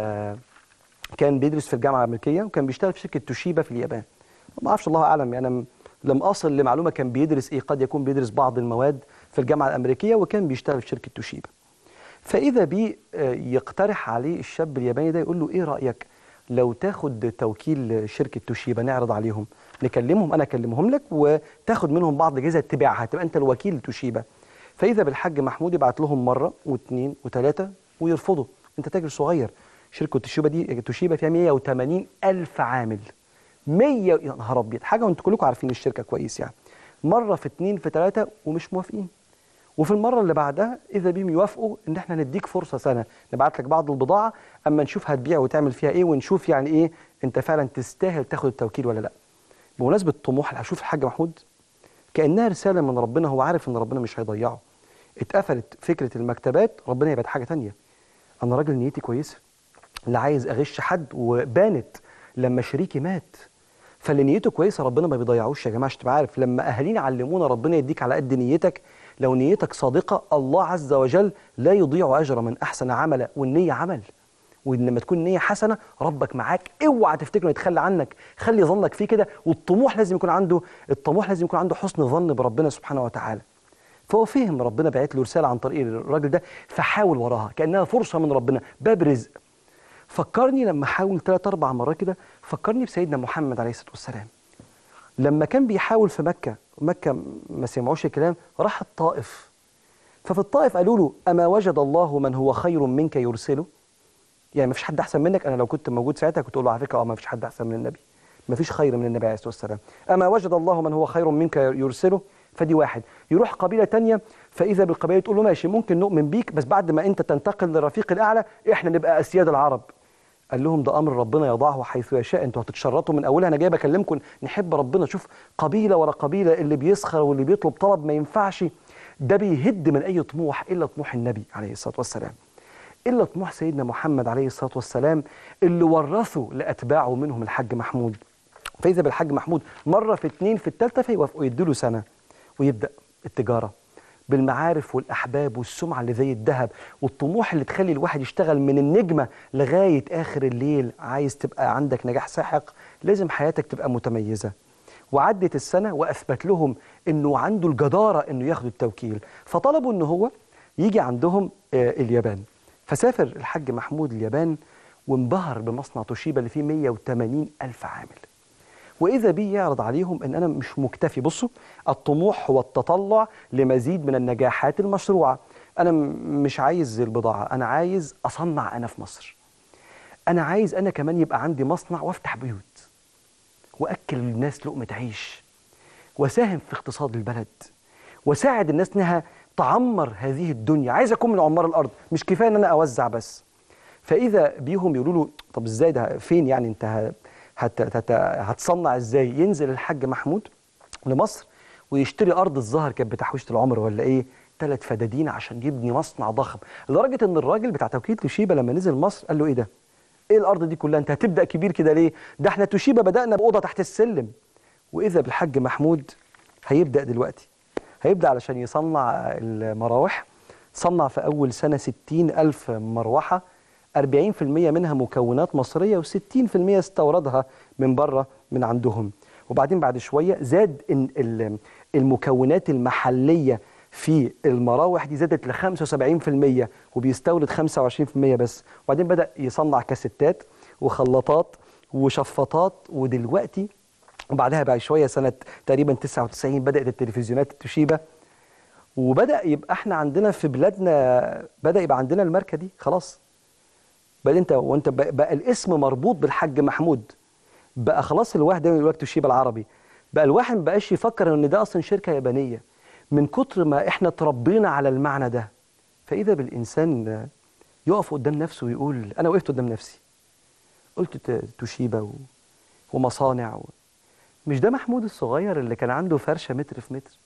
كان بيدرس في الجامعة الأمريكية وكان بيشتغل في شركة توشيبا في اليابان ما أعرفش الله أعلم يعني أنا لم أصل لمعلومة كان بيدرس إيه قد يكون بيدرس بعض المواد في الجامعة الأمريكية وكان بيشتغل في شركة توشيبا فإذا بي آه، يقترح عليه الشاب الياباني ده يقول له إيه رأيك لو تاخد توكيل شركة توشيبا نعرض عليهم نكلمهم أنا أكلمهم لك وتاخد منهم بعض الأجهزة تبيعها تبقى أنت الوكيل توشيبا فإذا بالحاج محمود يبعت لهم مرة واثنين وثلاثة ويرفضوا أنت تاجر صغير شركة توشيبا دي توشيبا فيها 180 ألف عامل 100 يا نهار أبيض حاجة وأنتوا كلكم عارفين الشركة كويس يعني مرة في اثنين في ثلاثة ومش موافقين وفي المرة اللي بعدها إذا بيهم يوافقوا إن إحنا نديك فرصة سنة نبعت لك بعض البضاعة أما نشوف هتبيع وتعمل فيها إيه ونشوف يعني إيه أنت فعلا تستاهل تاخد التوكيل ولا لأ بمناسبة طموح هشوف الحاج محمود كأنها رسالة من ربنا هو عارف إن ربنا مش هيضيعه اتقفلت فكرة المكتبات ربنا يبقى حاجة تانية أنا راجل نيتي كويسة لا عايز أغش حد وبانت لما شريكي مات فاللي نيته كويسه ربنا ما بيضيعوش يا جماعه عشان تبقى عارف لما اهالينا علمونا ربنا يديك على قد نيتك لو نيتك صادقه الله عز وجل لا يضيع اجر من احسن عملا والنيه عمل ولما تكون نيه حسنه ربك معاك اوعى تفتكر انه يتخلى عنك خلي ظنك فيه كده والطموح لازم يكون عنده الطموح لازم يكون عنده حسن ظن بربنا سبحانه وتعالى فهو فهم ربنا بعت له رساله عن طريق الراجل ده فحاول وراها كانها فرصه من ربنا باب رزق فكرني لما حاول ثلاث اربع مرات كده فكرني بسيدنا محمد عليه الصلاه والسلام لما كان بيحاول في مكه مكه ما سمعوش الكلام راح الطائف ففي الطائف قالوا له اما وجد الله من هو خير منك يرسله يعني ما فيش حد احسن منك انا لو كنت موجود ساعتها كنت اقول له على فكره اه ما فيش حد احسن من النبي ما فيش خير من النبي عليه الصلاه والسلام اما وجد الله من هو خير منك يرسله فدي واحد يروح قبيله تانية فاذا بالقبيله تقول له ماشي ممكن نؤمن بيك بس بعد ما انت تنتقل للرفيق الاعلى احنا نبقى اسياد العرب قال لهم ده امر ربنا يضعه حيث يشاء انتوا هتتشرطوا من اولها انا جاي بكلمكم نحب ربنا شوف قبيله ورا قبيله اللي بيسخر واللي بيطلب طلب ما ينفعش ده بيهد من اي طموح الا طموح النبي عليه الصلاه والسلام الا طموح سيدنا محمد عليه الصلاه والسلام اللي ورثه لاتباعه منهم الحاج محمود فاذا بالحاج محمود مره في اتنين في الثالثه فيوافقوا يدوا له سنه ويبدا التجاره بالمعارف والاحباب والسمعه اللي زي الذهب والطموح اللي تخلي الواحد يشتغل من النجمه لغايه اخر الليل عايز تبقى عندك نجاح ساحق لازم حياتك تبقى متميزه وعدت السنه واثبت لهم انه عنده الجداره انه ياخدوا التوكيل فطلبوا ان هو يجي عندهم آه، اليابان فسافر الحاج محمود اليابان وانبهر بمصنع توشيبا اللي فيه 180 ألف عامل وإذا بي يعرض عليهم أن أنا مش مكتفي بصوا الطموح هو التطلع لمزيد من النجاحات المشروعة أنا م- مش عايز البضاعة أنا عايز أصنع أنا في مصر أنا عايز أنا كمان يبقى عندي مصنع وأفتح بيوت وأكل الناس لقمة عيش وساهم في اقتصاد البلد وساعد الناس انها تعمر هذه الدنيا عايز اكون من عمار الارض مش كفايه ان انا اوزع بس فاذا بيهم يقولوا له طب ازاي ده فين يعني انت ه- هت هت هتصنع ازاي ينزل الحاج محمود لمصر ويشتري ارض الظهر كانت بتحويشه العمر ولا ايه ثلاث فدادين عشان يبني مصنع ضخم لدرجه ان الراجل بتاع توكيل توشيبا لما نزل مصر قال له ايه ده ايه الارض دي كلها انت هتبدا كبير كده ليه ده احنا توشيبا بدانا باوضه تحت السلم واذا بالحاج محمود هيبدا دلوقتي هيبدا علشان يصنع المراوح صنع في اول سنه 60 الف مروحه 40% منها مكونات مصريه و60% استوردها من بره من عندهم وبعدين بعد شويه زاد إن ال- المكونات المحليه في المراوح دي زادت ل 75% وبيستورد 25% بس وبعدين بدا يصنع كاسيتات وخلاطات وشفاطات ودلوقتي وبعدها بعد شويه سنه تقريبا 99 بدات التلفزيونات التوشيبا وبدا يبقى احنا عندنا في بلادنا بدا يبقى عندنا الماركه دي خلاص بقى انت وانت بقى, بقى الاسم مربوط بالحاج محمود بقى خلاص الواحد دايما يقول لك توشيبا العربي بقى الواحد ما بقاش يفكر ان ده اصلا شركه يابانيه من كتر ما احنا تربينا على المعنى ده فاذا بالانسان يقف قدام نفسه ويقول انا وقفت قدام نفسي قلت ت- توشيبا و... ومصانع و... مش ده محمود الصغير اللي كان عنده فرشه متر في متر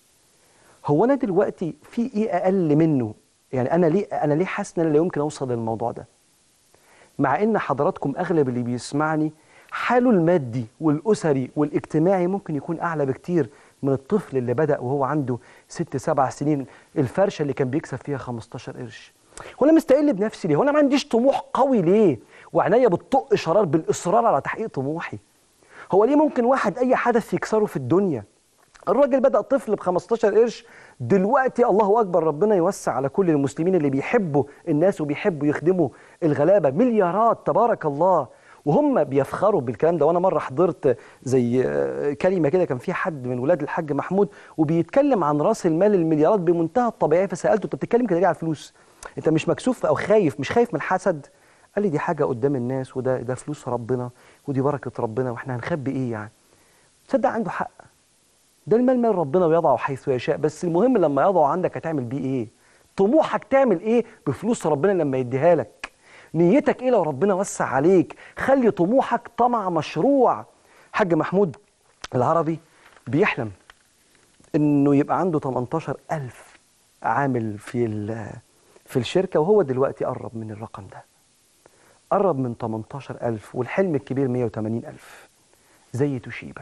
هو انا دلوقتي في ايه اقل منه يعني انا ليه انا ليه حاسس ان انا لا يمكن اوصل للموضوع ده مع ان حضراتكم اغلب اللي بيسمعني حاله المادي والاسري والاجتماعي ممكن يكون اعلى بكتير من الطفل اللي بدا وهو عنده ست سبع سنين الفرشه اللي كان بيكسب فيها 15 قرش هو انا مستقل بنفسي ليه هو انا ما عنديش طموح قوي ليه وعينيا بتطق شرار بالاصرار على تحقيق طموحي هو ليه ممكن واحد اي حدث يكسره في الدنيا الراجل بدأ طفل ب 15 قرش دلوقتي الله أكبر ربنا يوسع على كل المسلمين اللي بيحبوا الناس وبيحبوا يخدموا الغلابة مليارات تبارك الله وهم بيفخروا بالكلام ده وانا مره حضرت زي آه، كلمه كده كان في حد من ولاد الحاج محمود وبيتكلم عن راس المال المليارات بمنتهى الطبيعيه فسالته انت بتتكلم كده ليه على الفلوس؟ انت مش مكسوف او خايف مش خايف من الحسد؟ قال لي دي حاجه قدام الناس وده ده فلوس ربنا ودي بركه ربنا واحنا هنخبي ايه يعني؟ تصدق عنده حق ده المال مال ربنا ويضعه حيث يشاء بس المهم لما يضعه عندك هتعمل بيه ايه طموحك تعمل ايه بفلوس ربنا لما يديها لك نيتك ايه لو ربنا وسع عليك خلي طموحك طمع مشروع حاج محمود العربي بيحلم انه يبقى عنده 18 ألف عامل في ال- في الشركة وهو دلوقتي قرب من الرقم ده قرب من 18 ألف والحلم الكبير 180 ألف زي توشيبا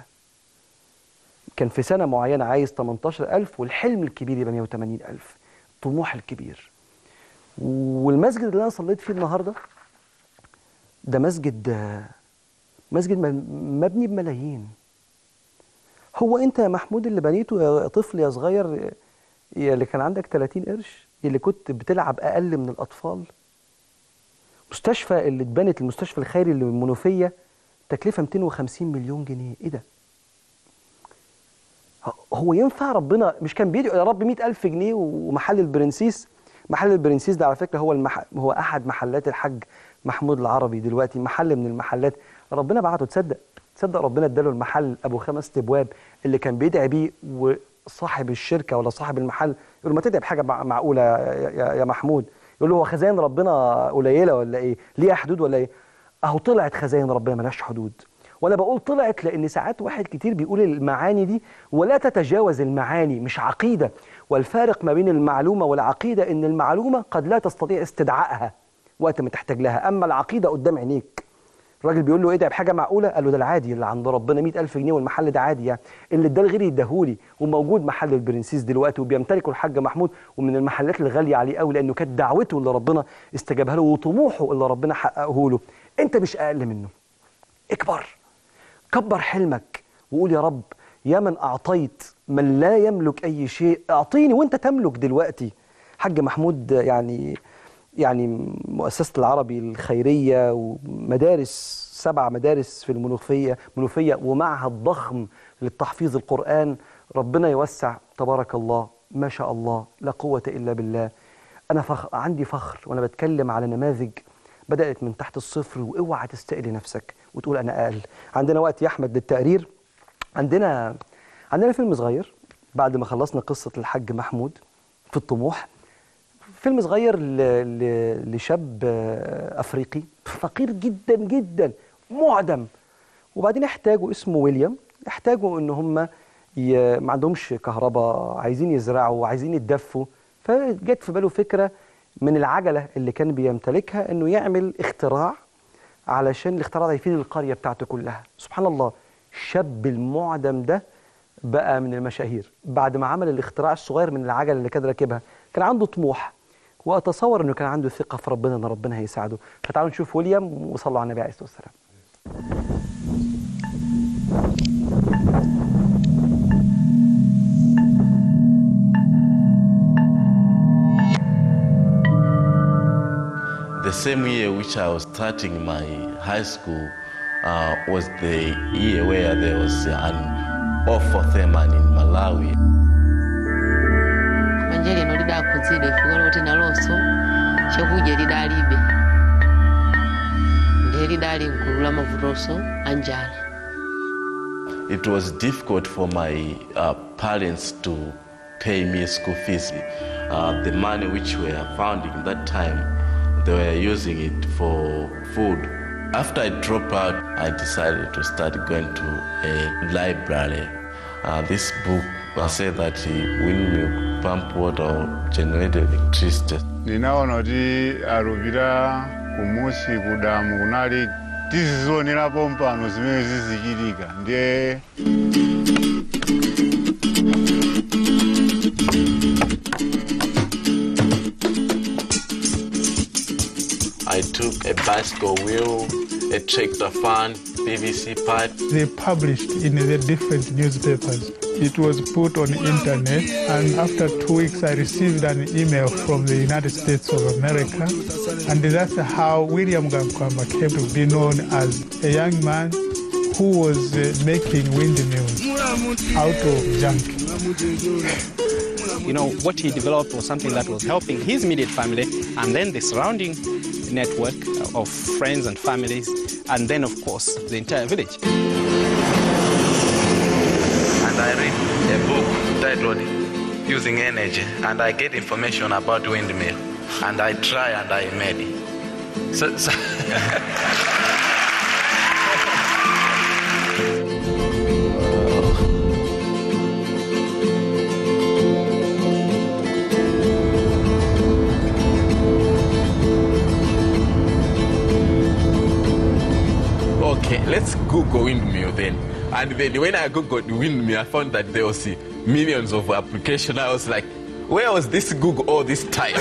كان في سنة معينة عايز 18000 والحلم الكبير يبقى 180000 الطموح الكبير والمسجد اللي أنا صليت فيه النهاردة ده مسجد مسجد م- مبني بملايين هو أنت يا محمود اللي بنيته يا طفل يا صغير يا اللي كان عندك 30 قرش يا اللي كنت بتلعب أقل من الأطفال مستشفى اللي اتبنت المستشفى الخيري اللي المنوفية تكلفة 250 مليون جنيه إيه ده؟ هو ينفع ربنا مش كان بيدعو يا رب 100000 جنيه ومحل البرنسيس محل البرنسيس ده على فكرة هو المح... هو أحد محلات الحاج محمود العربي دلوقتي محل من المحلات ربنا بعته تصدق تصدق ربنا اداله المحل أبو خمس أبواب اللي كان بيدعي بيه وصاحب الشركة ولا صاحب المحل يقول له ما تدعي بحاجة مع- معقولة يا, يا, يا محمود يقول له هو خزائن ربنا قليلة ولا إيه ليها حدود ولا إيه أهو طلعت خزائن ربنا ملهاش حدود وانا بقول طلعت لان ساعات واحد كتير بيقول المعاني دي ولا تتجاوز المعاني مش عقيده والفارق ما بين المعلومه والعقيده ان المعلومه قد لا تستطيع استدعائها وقت ما تحتاج لها اما العقيده قدام عينيك الراجل بيقول له ادعي بحاجه معقوله قال له ده العادي اللي عند ربنا 100000 جنيه والمحل ده عادي يعني اللي اداه لغيري يداهولي وموجود محل البرنسيس دلوقتي وبيمتلكه الحاج محمود ومن المحلات الغاليه عليه قوي لانه كانت دعوته اللي ربنا استجابها له وطموحه اللي ربنا حققه له انت مش اقل منه اكبر كبر حلمك وقول يا رب يا من أعطيت من لا يملك أي شيء أعطيني وأنت تملك دلوقتي حاج محمود يعني يعني مؤسسة العربي الخيرية ومدارس سبع مدارس في المنوفية منوفية ومعهد ضخم للتحفيظ القرآن ربنا يوسع تبارك الله ما شاء الله لا قوة إلا بالله أنا فخر عندي فخر وأنا بتكلم على نماذج بدأت من تحت الصفر واوعى تستقل نفسك وتقول أنا أقل عندنا وقت يا أحمد للتقرير عندنا عندنا فيلم صغير بعد ما خلصنا قصة الحاج محمود في الطموح فيلم صغير ل... ل... لشاب آه، أفريقي فقير جدا جدا معدم وبعدين احتاجوا اسمه ويليام احتاجوا ان هم ي... ما عندهمش كهرباء عايزين يزرعوا عايزين يتدفوا فجت في باله فكرة من العجلة اللي كان بيمتلكها انه يعمل اختراع علشان الاختراع ده يفيد القريه بتاعته كلها سبحان الله الشاب المعدم ده بقى من المشاهير بعد ما عمل الاختراع الصغير من العجله اللي كان راكبها كان عنده طموح واتصور انه كان عنده ثقه في ربنا ان ربنا هيساعده فتعالوا نشوف ويليام وصلوا على النبي عليه الصلاه والسلام The same year which I was starting my high school uh, was the year where there was an awful famine in Malawi. manje lino lidakuzidde ifika loti nalonso chakudya lidalibe ndiye lidali mgulu mavutoso anjala It was difficult for my uh, parents to pay me school fees. Uh, the money which we were founding that time, they were using it for food. After I dropped out, I decided to start going to a library. Uh, this book uh, said that uh, windmill pump water or generate electricity. ndinaona kuti alupira kumusi kudamu kunali tizizionerapo mpano zimene zizichitika ndiye I took a bicycle wheel, a tractor fan, PVC pipe, they published in the different newspapers. It was put on internet, and after two weeks, I received an email from the United States of America, and that's how William Gamkwamba came to be known as a young man who was uh, making windmills out of junk. you know, what he developed was something that was helping his immediate family and then the surrounding network of friends and families, and then, of course, the entire village. and I read a book titled Using Energy, and I get information about windmill, and I try and I made it. So, so Okay, let's Google windmill then. And then when I Googled windmill, I found that there was uh, millions of applications. I was like, where was this Google all this time?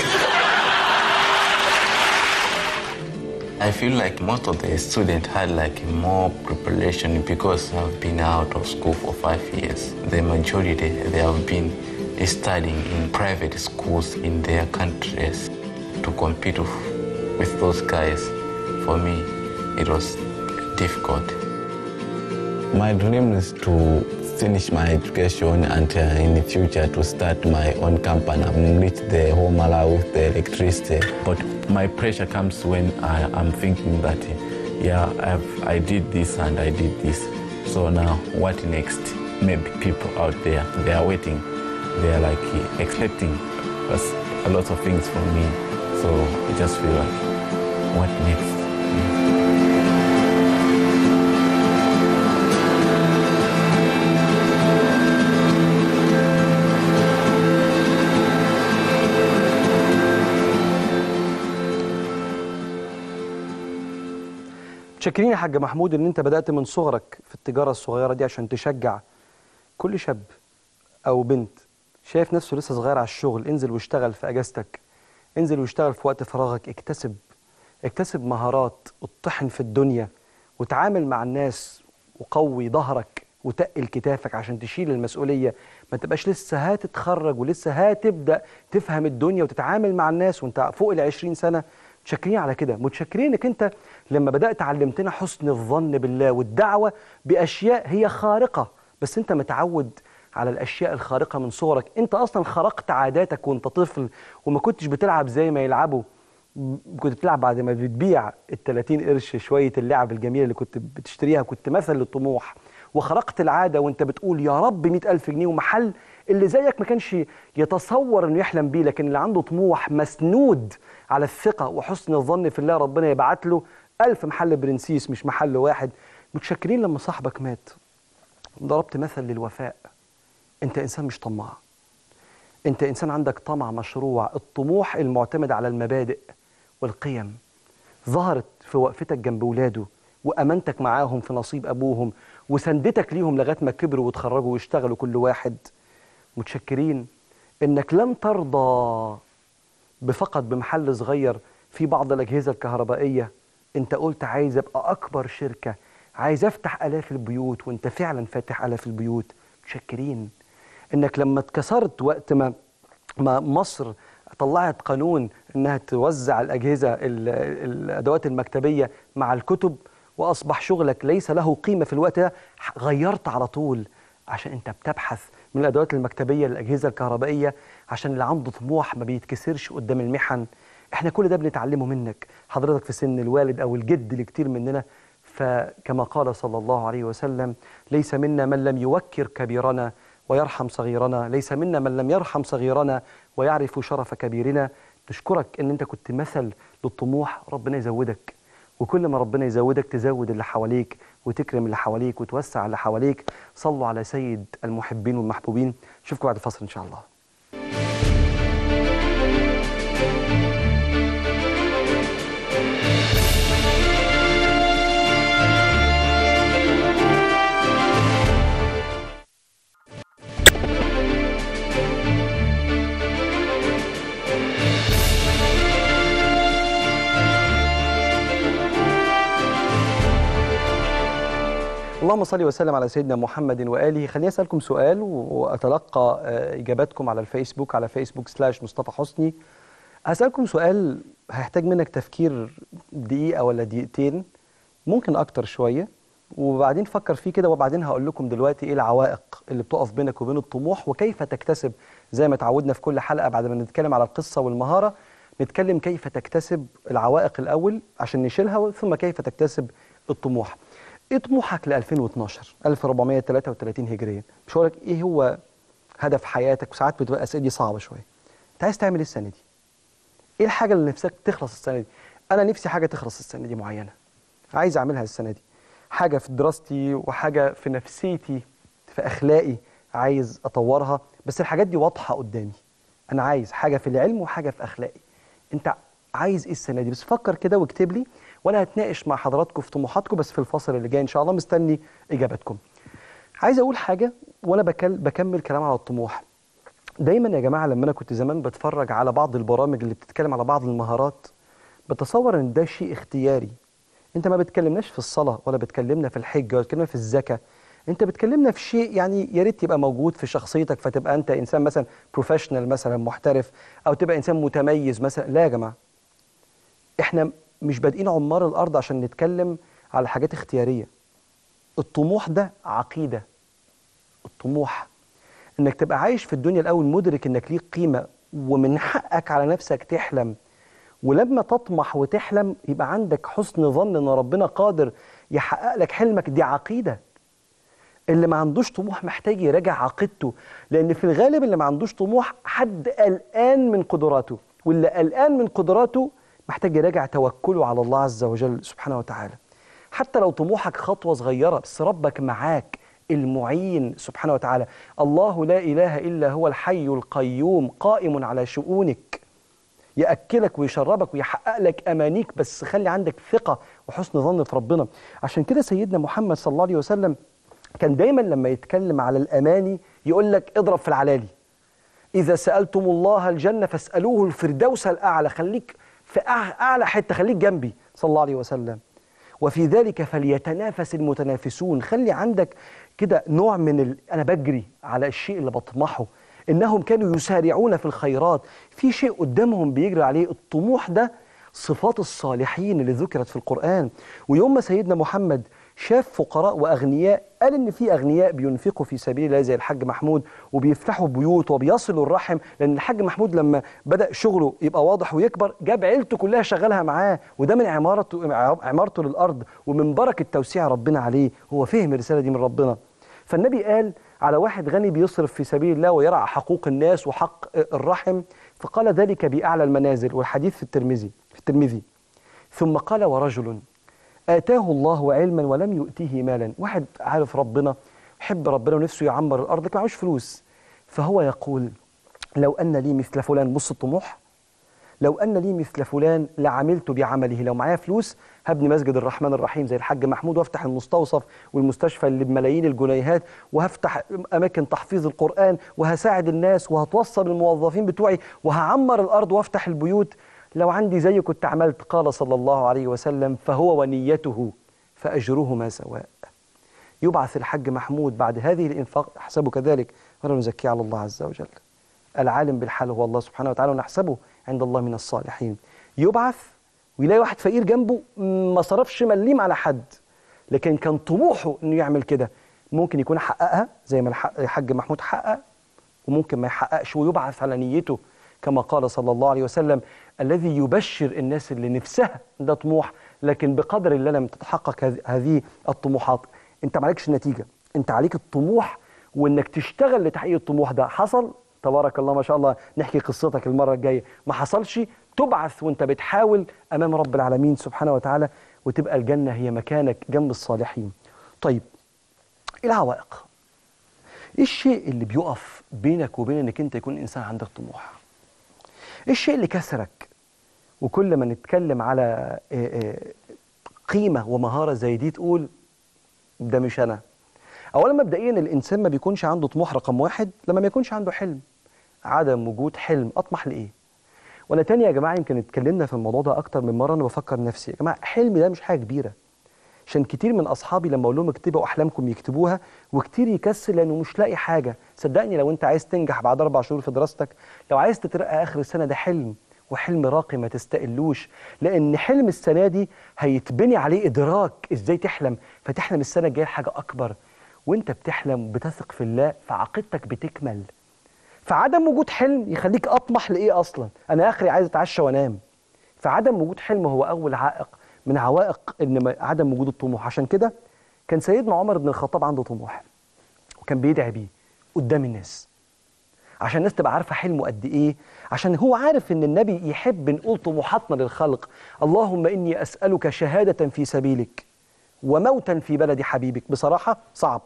I feel like most of the students had like more preparation because I've been out of school for five years. The majority they have been studying in private schools in their countries to compete with, with those guys. For me, it was difficult. My dream is to finish my education and uh, in the future to start my own company and reach the whole Malawi with the electricity. But my pressure comes when I am thinking that, uh, yeah, I've, I did this and I did this. So now, what next? Maybe people out there, they are waiting. They are like uh, expecting us a lot of things from me. So I just feel like, what next? متشكرين يا حاج محمود ان انت بدات من صغرك في التجاره الصغيره دي عشان تشجع كل شاب او بنت شايف نفسه لسه صغير على الشغل انزل واشتغل في اجازتك انزل واشتغل في وقت فراغك اكتسب اكتسب مهارات اطحن في الدنيا وتعامل مع الناس وقوي ظهرك وتقل كتافك عشان تشيل المسؤوليه ما تبقاش لسه هتتخرج ولسه هتبدا تفهم الدنيا وتتعامل مع الناس وانت فوق ال 20 سنه متشكرين على كده متشكرين انك انت لما بدات علمتنا حسن الظن بالله والدعوه باشياء هي خارقه بس انت متعود على الاشياء الخارقه من صغرك انت اصلا خرقت عاداتك وانت طفل وما كنتش بتلعب زي ما يلعبوا كنت بتلعب بعد ما بتبيع ال 30 قرش شويه اللعب الجميله اللي كنت بتشتريها كنت مثل للطموح وخرقت العاده وانت بتقول يا رب 100000 جنيه ومحل اللي زيك ما كانش يتصور انه يحلم بيه لكن اللي عنده طموح مسنود على الثقه وحسن الظن في الله ربنا يبعت له ألف محل برنسيس مش محل واحد متشكرين لما صاحبك مات ضربت مثل للوفاء انت انسان مش طماع انت انسان عندك طمع مشروع الطموح المعتمد على المبادئ والقيم ظهرت في وقفتك جنب ولاده وامانتك معاهم في نصيب ابوهم وسندتك ليهم لغايه ما كبروا وتخرجوا ويشتغلوا كل واحد متشكرين انك لم ترضى بفقط بمحل صغير في بعض الاجهزه الكهربائيه انت قلت عايز ابقى اكبر شركه عايز افتح الاف البيوت وانت فعلا فاتح الاف البيوت متشكرين انك لما اتكسرت وقت ما ما مصر طلعت قانون انها توزع الاجهزه ال- الادوات المكتبيه مع الكتب واصبح شغلك ليس له قيمه في الوقت ده ح- غيرت على طول عشان انت بتبحث من الادوات المكتبيه للاجهزه الكهربائيه عشان اللي عنده طموح ما بيتكسرش قدام المحن احنا كل ده بنتعلمه منك حضرتك في سن الوالد او الجد لكتير مننا فكما قال صلى الله عليه وسلم ليس منا من لم يوكر كبيرنا ويرحم صغيرنا ليس منا من لم يرحم صغيرنا ويعرف شرف كبيرنا نشكرك ان انت كنت مثل للطموح ربنا يزودك وكل ما ربنا يزودك تزود اللي حواليك وتكرم اللي حواليك وتوسع اللي حواليك صلوا على سيد المحبين والمحبوبين اشوفكم بعد الفصل ان شاء الله اللهم صل وسلم على سيدنا محمد واله خليني اسالكم سؤال واتلقى آه، اجاباتكم على الفيسبوك على فيسبوك سلاش مصطفى حسني هسالكم سؤال هيحتاج منك تفكير دقيقه ولا دقيقتين ممكن اكتر شويه وبعدين فكر فيه كده وبعدين هقول لكم دلوقتي ايه العوائق اللي بتقف بينك وبين الطموح وكيف تكتسب زي ما تعودنا في كل حلقه بعد ما نتكلم على القصه والمهاره نتكلم كيف تكتسب العوائق الاول عشان نشيلها ثم كيف تكتسب الطموح ايه طموحك ل 2012 1433 هجريا مش هقول لك ايه هو هدف حياتك وساعات بتبقى الاسئله دي صعبه شويه انت عايز تعمل ايه السنه دي ايه الحاجه اللي نفسك تخلص السنه دي انا نفسي حاجه تخلص السنه دي معينه عايز اعملها السنه دي حاجه في دراستي وحاجه في نفسيتي في اخلاقي عايز اطورها بس الحاجات دي واضحه قدامي انا عايز حاجه في العلم وحاجه في اخلاقي انت عايز ايه السنه دي بس فكر كده واكتب لي وانا هتناقش مع حضراتكم في طموحاتكم بس في الفصل اللي جاي ان شاء الله مستني اجاباتكم عايز اقول حاجه وانا بكل بكمل كلام على الطموح دايما يا جماعه لما انا كنت زمان بتفرج على بعض البرامج اللي بتتكلم على بعض المهارات بتصور ان ده شيء اختياري انت ما بتكلمناش في الصلاه ولا بتكلمنا في الحج ولا بتكلمنا في الزكاه انت بتكلمنا في شيء يعني يا ريت يبقى موجود في شخصيتك فتبقى انت انسان مثلا بروفيشنال مثلا محترف او تبقى انسان متميز مثلا لا يا جماعه احنا مش بادئين عمار الارض عشان نتكلم على حاجات اختياريه الطموح ده عقيده الطموح انك تبقى عايش في الدنيا الاول مدرك انك ليك قيمه ومن حقك على نفسك تحلم ولما تطمح وتحلم يبقى عندك حسن ظن ان ربنا قادر يحقق لك حلمك دي عقيده اللي ما عندوش طموح محتاج يراجع عقيدته لان في الغالب اللي ما عندوش طموح حد قلقان من قدراته واللي قلقان من قدراته محتاج يراجع توكله على الله عز وجل سبحانه وتعالى حتى لو طموحك خطوه صغيره بس ربك معاك المعين سبحانه وتعالى الله لا اله الا هو الحي القيوم قائم على شؤونك ياكلك ويشربك ويحقق لك امانيك بس خلي عندك ثقه وحسن ظن في ربنا عشان كده سيدنا محمد صلى الله عليه وسلم كان دايما لما يتكلم على الاماني يقول لك اضرب في العلالي اذا سالتم الله الجنه فاسالوه الفردوس الاعلى خليك في أع- اعلى حته خليك جنبي صلى الله عليه وسلم وفي ذلك فليتنافس المتنافسون خلي عندك كده نوع من ال... انا بجري على الشيء اللي بطمحه انهم كانوا يسارعون في الخيرات في شيء قدامهم بيجري عليه الطموح ده صفات الصالحين اللي ذكرت في القرآن ويوم ما سيدنا محمد شاف فقراء وأغنياء قال إن في أغنياء بينفقوا في سبيل الله زي الحاج محمود وبيفتحوا بيوت وبيصلوا الرحم لأن الحاج محمود لما بدأ شغله يبقى واضح ويكبر جاب عيلته كلها شغلها معاه وده من عمارته عمارته للأرض ومن بركة توسيع ربنا عليه هو فهم الرسالة دي من ربنا فالنبي قال على واحد غني بيصرف في سبيل الله ويرعى حقوق الناس وحق الرحم فقال ذلك بأعلى المنازل والحديث في الترمذي في الترمذي ثم قال ورجل آتاه الله علما ولم يؤتيه مالا واحد عارف ربنا يحب ربنا ونفسه يعمر الأرض لكن معهوش فلوس فهو يقول لو أن لي مثل فلان بص الطموح لو أن لي مثل فلان لعملت بعمله لو معايا فلوس هبني مسجد الرحمن الرحيم زي الحاج محمود وافتح المستوصف والمستشفى اللي بملايين الجنيهات وهفتح أماكن تحفيظ القرآن وهساعد الناس وهتوصل الموظفين بتوعي وهعمر الأرض وافتح البيوت لو عندي زي كنت عملت قال صلى الله عليه وسلم فهو ونيته فأجرهما سواء يبعث الحج محمود بعد هذه الإنفاق أحسبه كذلك ولا نزكي على الله عز وجل العالم بالحال هو الله سبحانه وتعالى ونحسبه عند الله من الصالحين يبعث ويلاقي واحد فقير جنبه ما صرفش مليم على حد لكن كان طموحه انه يعمل كده ممكن يكون حققها زي ما الح- الحاج محمود حقق وممكن ما يحققش ويبعث على نيته كما قال صلى الله عليه وسلم الذي يبشر الناس اللي نفسها ده طموح لكن بقدر الله لم تتحقق هذ- هذه الطموحات انت معلكش نتيجة انت عليك الطموح وانك تشتغل لتحقيق الطموح ده حصل تبارك الله ما شاء الله نحكي قصتك المرة الجاية ما حصلش تبعث وانت بتحاول امام رب العالمين سبحانه وتعالى وتبقى الجنة هي مكانك جنب الصالحين طيب ايه العوائق ايه الشيء اللي بيقف بينك وبين انك انت يكون انسان عندك طموح ايه الشيء اللي كسرك وكل ما نتكلم على آه، آه، قيمة ومهارة زي دي تقول ده مش أنا أولا مبدئيا الإنسان ما بيكونش عنده طموح رقم واحد لما ما يكونش عنده حلم عدم وجود حلم أطمح لإيه ولا تاني يا جماعة يمكن اتكلمنا في الموضوع ده أكتر من مرة أنا بفكر نفسي يا جماعة حلمي ده مش حاجة كبيرة عشان كتير من أصحابي لما أقول لهم اكتبوا أحلامكم يكتبوها وكتير يكسل لأنه مش لاقي حاجة صدقني لو أنت عايز تنجح بعد أربع شهور في دراستك لو عايز تترقى آخر السنة ده حلم وحلم راقي ما تستقلوش لأن حلم السنة دي هيتبني عليه إدراك إزاي تحلم فتحلم السنة الجاية حاجة أكبر وأنت بتحلم بتثق في الله فعقيدتك بتكمل فعدم وجود حلم يخليك أطمح لإيه أصلا أنا آخري عايز أتعشى وأنام فعدم وجود حلم هو أول عائق من عوائق إن ما- عدم وجود الطموح عشان كده كان سيدنا عمر بن الخطاب عنده طموح وكان بيدعي بيه قدام الناس عشان الناس تبقى عارفه حلمه قد ايه عشان هو عارف ان النبي يحب نقول طموحاتنا للخلق اللهم اني اسالك شهاده في سبيلك وموتا في بلد حبيبك بصراحه صعب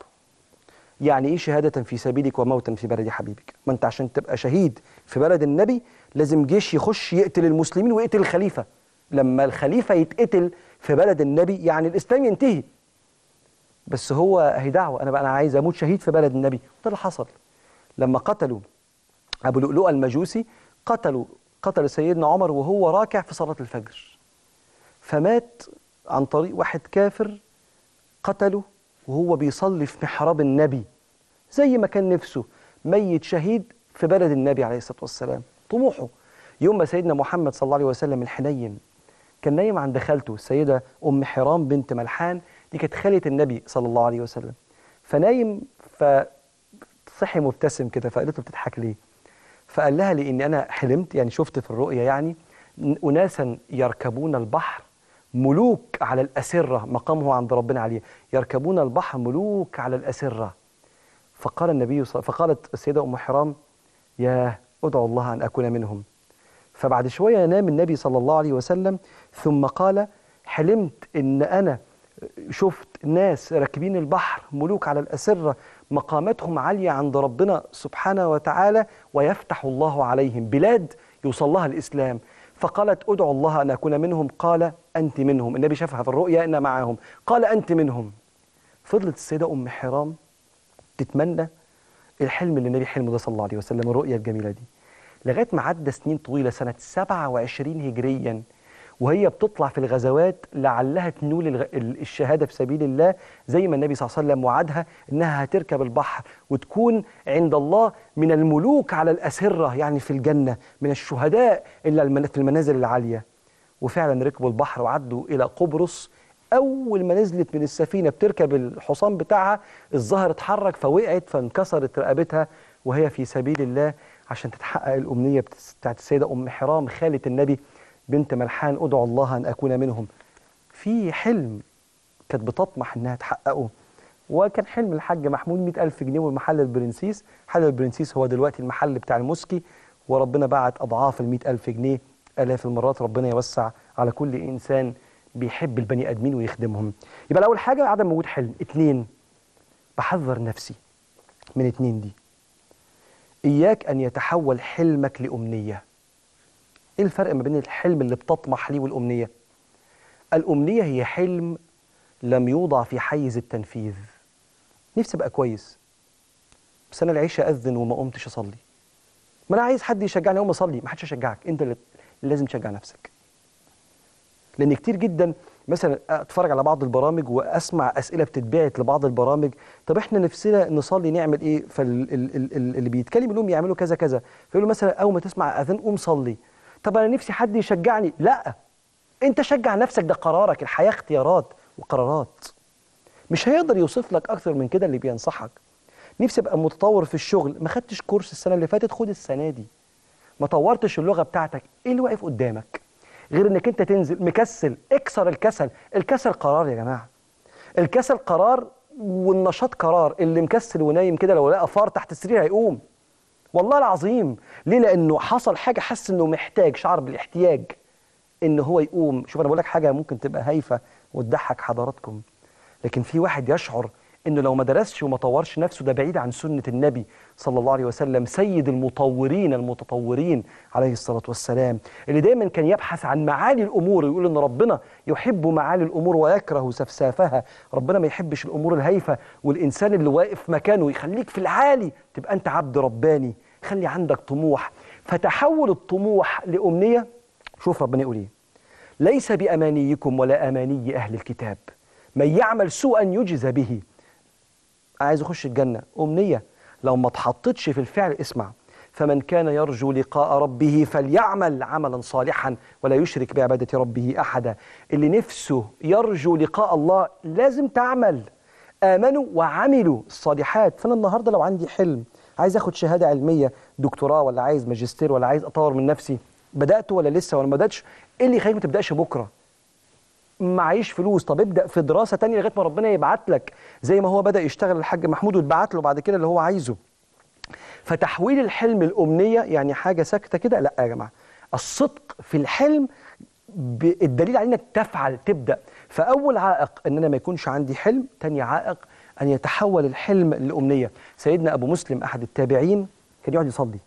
يعني ايه شهاده في سبيلك وموتا في بلد حبيبك ما انت عشان تبقى شهيد في بلد النبي لازم جيش يخش يقتل المسلمين ويقتل الخليفه لما الخليفه يتقتل في بلد النبي يعني الاسلام ينتهي بس هو هي دعوه انا بقى انا عايز اموت شهيد في بلد النبي ده اللي حصل لما قتلوا ابو لؤلؤه المجوسي قتلوا قتل سيدنا عمر وهو راكع في صلاه الفجر فمات عن طريق واحد كافر قتله وهو بيصلي في محراب النبي زي ما كان نفسه ميت شهيد في بلد النبي عليه الصلاه والسلام طموحه يوم ما سيدنا محمد صلى الله عليه وسلم الحنين كان نايم عند خالته السيده ام حرام بنت ملحان دي كانت خاله النبي صلى الله عليه وسلم فنايم فصحي مبتسم كده فقالت له بتضحك ليه فقال لها لاني انا حلمت يعني شفت في الرؤيا يعني اناسا يركبون البحر ملوك على الاسره مقامه عند ربنا عليه يركبون البحر ملوك على الاسره فقال النبي صلى فقالت السيده ام حرام يا ادعو الله ان اكون منهم فبعد شويه نام النبي صلى الله عليه وسلم ثم قال حلمت ان انا شفت ناس راكبين البحر ملوك على الأسرة مقاماتهم عالية عند ربنا سبحانه وتعالى ويفتح الله عليهم بلاد يوصل لها الإسلام فقالت ادعو الله أن أكون منهم قال أنت منهم النبي شافها في الرؤيا أن معهم قال أنت منهم فضلت السيدة أم حرام تتمنى الحلم اللي النبي حلمه ده صلى الله عليه وسلم الرؤيا الجميلة دي لغاية ما عدى سنين طويلة سنة 27 هجريا وهي بتطلع في الغزوات لعلها تنول الغ... ال- الشهادة في سبيل الله زي ما النبي صلى الله عليه وسلم وعدها إنها هتركب البحر وتكون عند الله من الملوك على الأسرة يعني في الجنة من الشهداء اللي المن- في المنازل العالية وفعلا ركبوا البحر وعدوا إلى قبرص أول ما نزلت من السفينة بتركب الحصان بتاعها الظهر اتحرك فوقعت فانكسرت رقبتها وهي في سبيل الله عشان تتحقق الأمنية بتاعت- بتاعت السيدة أم حرام خالة النبي بنت ملحان ادعو الله أن أكون منهم في حلم كانت بتطمح إنها تحققه وكان حلم الحاج محمود مئة ألف جنيه والمحل البرنسيس محل البرنسيس هو دلوقتي المحل بتاع المسكي وربنا بعت أضعاف المئة ألف جنيه آلاف المرات ربنا يوسع على كل إنسان بيحب البني آدمين ويخدمهم يبقى أول حاجة عدم وجود حلم اتنين بحذر نفسي من اتنين دي إياك أن يتحول حلمك لأمنية ايه الفرق ما بين الحلم اللي بتطمح ليه والامنيه الامنيه هي حلم لم يوضع في حيز التنفيذ نفسي ابقى كويس بس انا العشاء اذن وما قمتش اصلي ما انا عايز حد يشجعني اقوم اصلي ما حدش يشجعك انت اللي لازم تشجع نفسك لان كتير جدا مثلا اتفرج على بعض البرامج واسمع اسئله بتتبعت لبعض البرامج طب احنا نفسنا نصلي نعمل ايه فاللي بيتكلم لهم يعملوا كذا كذا فيقولوا مثلا اول ما تسمع اذان قوم صلي طب انا نفسي حد يشجعني لا انت شجع نفسك ده قرارك الحياه اختيارات وقرارات مش هيقدر يوصف لك اكتر من كده اللي بينصحك نفسي ابقى متطور في الشغل ما خدتش كورس السنه اللي فاتت خد السنه دي ما طورتش اللغه بتاعتك ايه اللي واقف قدامك غير انك انت تنزل مكسل اكسر الكسل الكسل قرار يا جماعه الكسل قرار والنشاط قرار اللي مكسل ونايم كده لو لقى فار تحت السرير هيقوم والله العظيم ليه لانه حصل حاجه حس انه محتاج شعر بالاحتياج ان هو يقوم شوف انا بقول لك حاجه ممكن تبقى هايفه وتضحك حضراتكم لكن في واحد يشعر انه لو ما درسش وما طورش نفسه ده بعيد عن سنه النبي صلى الله عليه وسلم سيد المطورين المتطورين عليه الصلاه والسلام اللي دايما كان يبحث عن معالي الامور ويقول ان ربنا يحب معالي الامور ويكره سفسافها ربنا ما يحبش الامور الهايفه والانسان اللي واقف مكانه يخليك في العالي تبقى انت عبد رباني خلي عندك طموح فتحول الطموح لامنيه شوف ربنا يقول ايه ليس بامانيكم ولا اماني اهل الكتاب من يعمل سوءا يجزى به عايز اخش الجنه امنيه لو ما اتحطتش في الفعل اسمع فمن كان يرجو لقاء ربه فليعمل عملا صالحا ولا يشرك بعباده ربه احدا اللي نفسه يرجو لقاء الله لازم تعمل امنوا وعملوا الصالحات فانا النهارده لو عندي حلم عايز اخد شهاده علميه دكتوراه ولا عايز ماجستير ولا عايز اطور من نفسي بدات ولا لسه ولا ما بداتش ايه اللي يخليك ما تبداش بكره معيش فلوس طب ابدا في دراسه تانية لغايه ما ربنا يبعت لك زي ما هو بدا يشتغل الحاج محمود واتبعت له بعد كده اللي هو عايزه فتحويل الحلم الامنيه يعني حاجه ساكته كده لا يا جماعه الصدق في الحلم ب- الدليل على انك تفعل تبدا فاول عائق ان انا ما يكونش عندي حلم تاني عائق ان يتحول الحلم لامنيه سيدنا ابو مسلم احد التابعين كان يقعد يصلي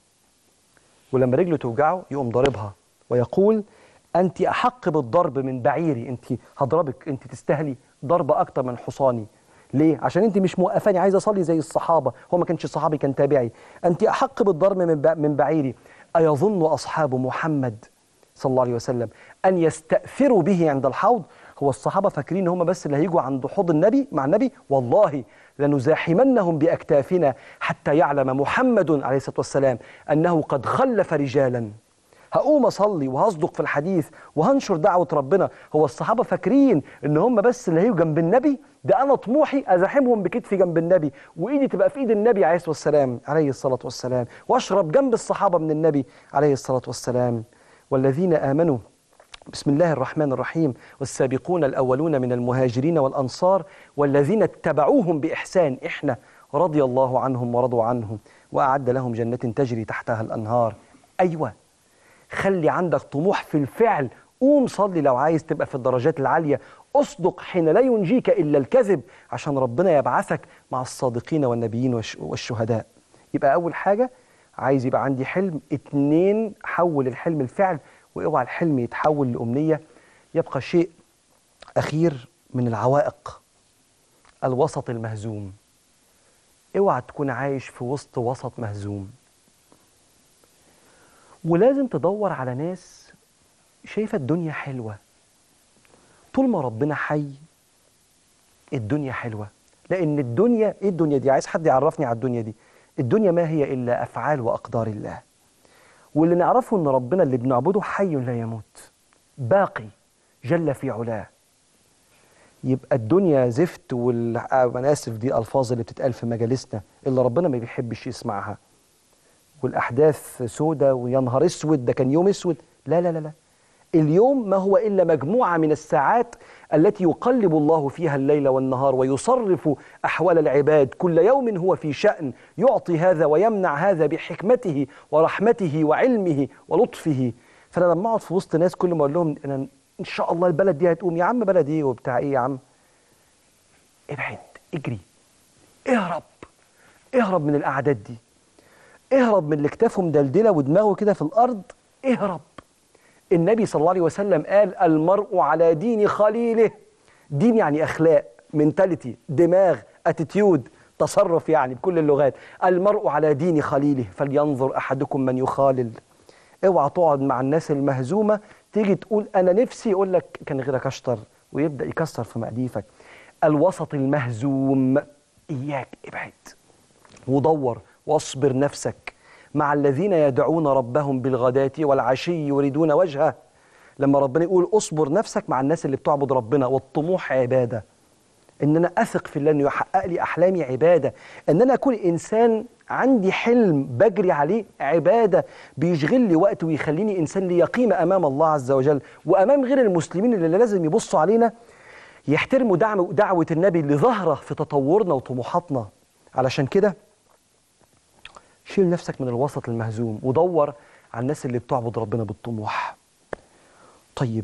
ولما رجله توجعه يقوم ضاربها ويقول انت احق بالضرب من بعيري انت هضربك انت تستاهلي ضربه اكتر من حصاني ليه عشان انت مش موقفاني عايز اصلي زي الصحابه هو ما كانش صحابي كان تابعي انت احق بالضرب من ب- من بعيري ايظن اصحاب محمد صلى الله عليه وسلم ان يستاثروا به عند الحوض هو الصحابه فاكرين ان هم بس اللي هيجوا عند حوض النبي مع النبي والله لنزاحمنهم باكتافنا حتى يعلم محمد عليه الصلاه والسلام انه قد خلف رجالا هقوم اصلي وهصدق في الحديث وهنشر دعوه ربنا هو الصحابه فاكرين ان هم بس اللي هيجوا جنب النبي ده انا طموحي ازاحمهم بكتفي جنب النبي وايدي تبقى في ايد النبي عليه الصلاه والسلام عليه الصلاه والسلام واشرب جنب الصحابه من النبي عليه الصلاه والسلام والذين امنوا بسم الله الرحمن الرحيم والسابقون الأولون من المهاجرين والأنصار والذين اتبعوهم بإحسان إحنا رضي الله عنهم ورضوا عنه وأعد لهم جنات تجري تحتها الأنهار أيوة خلي عندك طموح في الفعل قوم صلي لو عايز تبقى في الدرجات العالية أصدق حين لا ينجيك إلا الكذب عشان ربنا يبعثك مع الصادقين والنبيين والش- والشهداء يبقى أول حاجة عايز يبقى عندي حلم اتنين حول الحلم الفعل واوعى الحلم يتحول لأمنية يبقى شيء أخير من العوائق الوسط المهزوم اوعى تكون عايش في وسط وسط مهزوم ولازم تدور على ناس شايفة الدنيا حلوة طول ما ربنا حي الدنيا حلوة لأن الدنيا إيه الدنيا دي عايز حد يعرفني على الدنيا دي الدنيا ما هي إلا أفعال وأقدار الله واللي نعرفه ان ربنا اللي بنعبده حي لا يموت باقي جل في علاه يبقى الدنيا زفت وال آه، انا اسف دي الفاظ اللي بتتقال في مجالسنا اللي ربنا ما بيحبش يسمعها والاحداث سودة ويا نهار اسود ده كان يوم اسود لا لا لا لا اليوم ما هو الا مجموعه من الساعات التي يقلب الله فيها الليل والنهار ويصرف احوال العباد كل يوم هو في شان يعطي هذا ويمنع هذا بحكمته ورحمته وعلمه ولطفه فانا لما اقعد في وسط ناس كل ما اقول لهم انا ان شاء الله البلد دي هتقوم يا عم بلد ايه وبتاع ايه يا عم ابعد اجري اهرب اهرب من الاعداد دي اهرب من اللي كتافه مدلدله ودماغه كده في الارض اهرب النبي صلى الله عليه وسلم قال المرء على دين خليله دين يعني اخلاق منتاليتي دماغ اتيتيود تصرف يعني بكل اللغات المرء على دين خليله فلينظر احدكم من يخالل اوعى تقعد مع الناس المهزومه تيجي تقول انا نفسي يقول لك كان غيرك اشطر ويبدا يكسر في مقاديفك الوسط المهزوم اياك ابعد ودور واصبر نفسك مع الذين يدعون ربهم بالغداة والعشي يريدون وجهه لما ربنا يقول اصبر نفسك مع الناس اللي بتعبد ربنا والطموح عبادة ان انا اثق في الله انه يحقق لي احلامي عبادة ان انا اكون انسان عندي حلم بجري عليه عبادة بيشغل لي وقت ويخليني انسان لي قيمة امام الله عز وجل وامام غير المسلمين اللي لازم يبصوا علينا يحترموا دعم دعوة النبي اللي ظاهرة في تطورنا وطموحاتنا علشان كده شيل نفسك من الوسط المهزوم ودور على الناس اللي بتعبد ربنا بالطموح طيب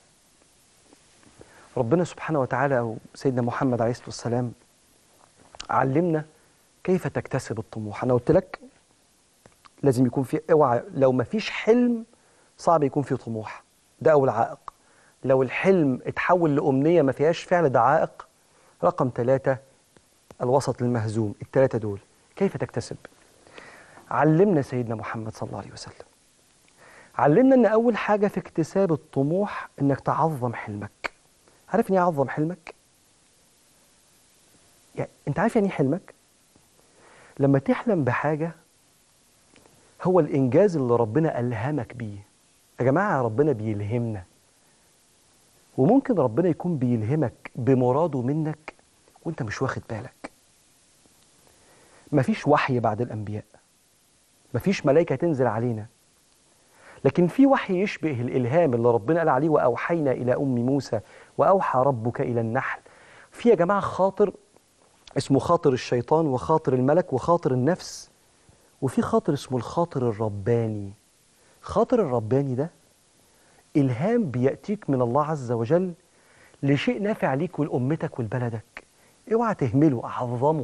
ربنا سبحانه وتعالى أو سيدنا محمد عليه الصلاة والسلام علمنا كيف تكتسب الطموح أنا قلت لك لازم يكون في اوعى لو ما فيش حلم صعب يكون في طموح ده أول عائق لو الحلم اتحول لأمنية ما فيهاش فعل ده عائق رقم ثلاثة الوسط المهزوم الثلاثة دول كيف تكتسب علمنا سيدنا محمد صلى الله عليه وسلم علمنا ان اول حاجه في اكتساب الطموح انك تعظم حلمك عارف يعني ايه اعظم حلمك يعني انت عارف يعني ايه حلمك لما تحلم بحاجه هو الانجاز اللي ربنا الهمك بيه يا جماعه ربنا بيلهمنا وممكن ربنا يكون بيلهمك بمراده منك وانت مش واخد بالك مفيش وحي بعد الانبياء مفيش ملائكة تنزل علينا لكن في وحي يشبه الإلهام اللي ربنا قال عليه وأوحينا إلى أم موسى وأوحى ربك إلى النحل في يا جماعة خاطر اسمه خاطر الشيطان وخاطر الملك وخاطر النفس وفي خاطر اسمه الخاطر الرباني خاطر الرباني ده إلهام بيأتيك من الله عز وجل لشيء نافع ليك ولأمتك ولبلدك اوعى تهمله أعظمه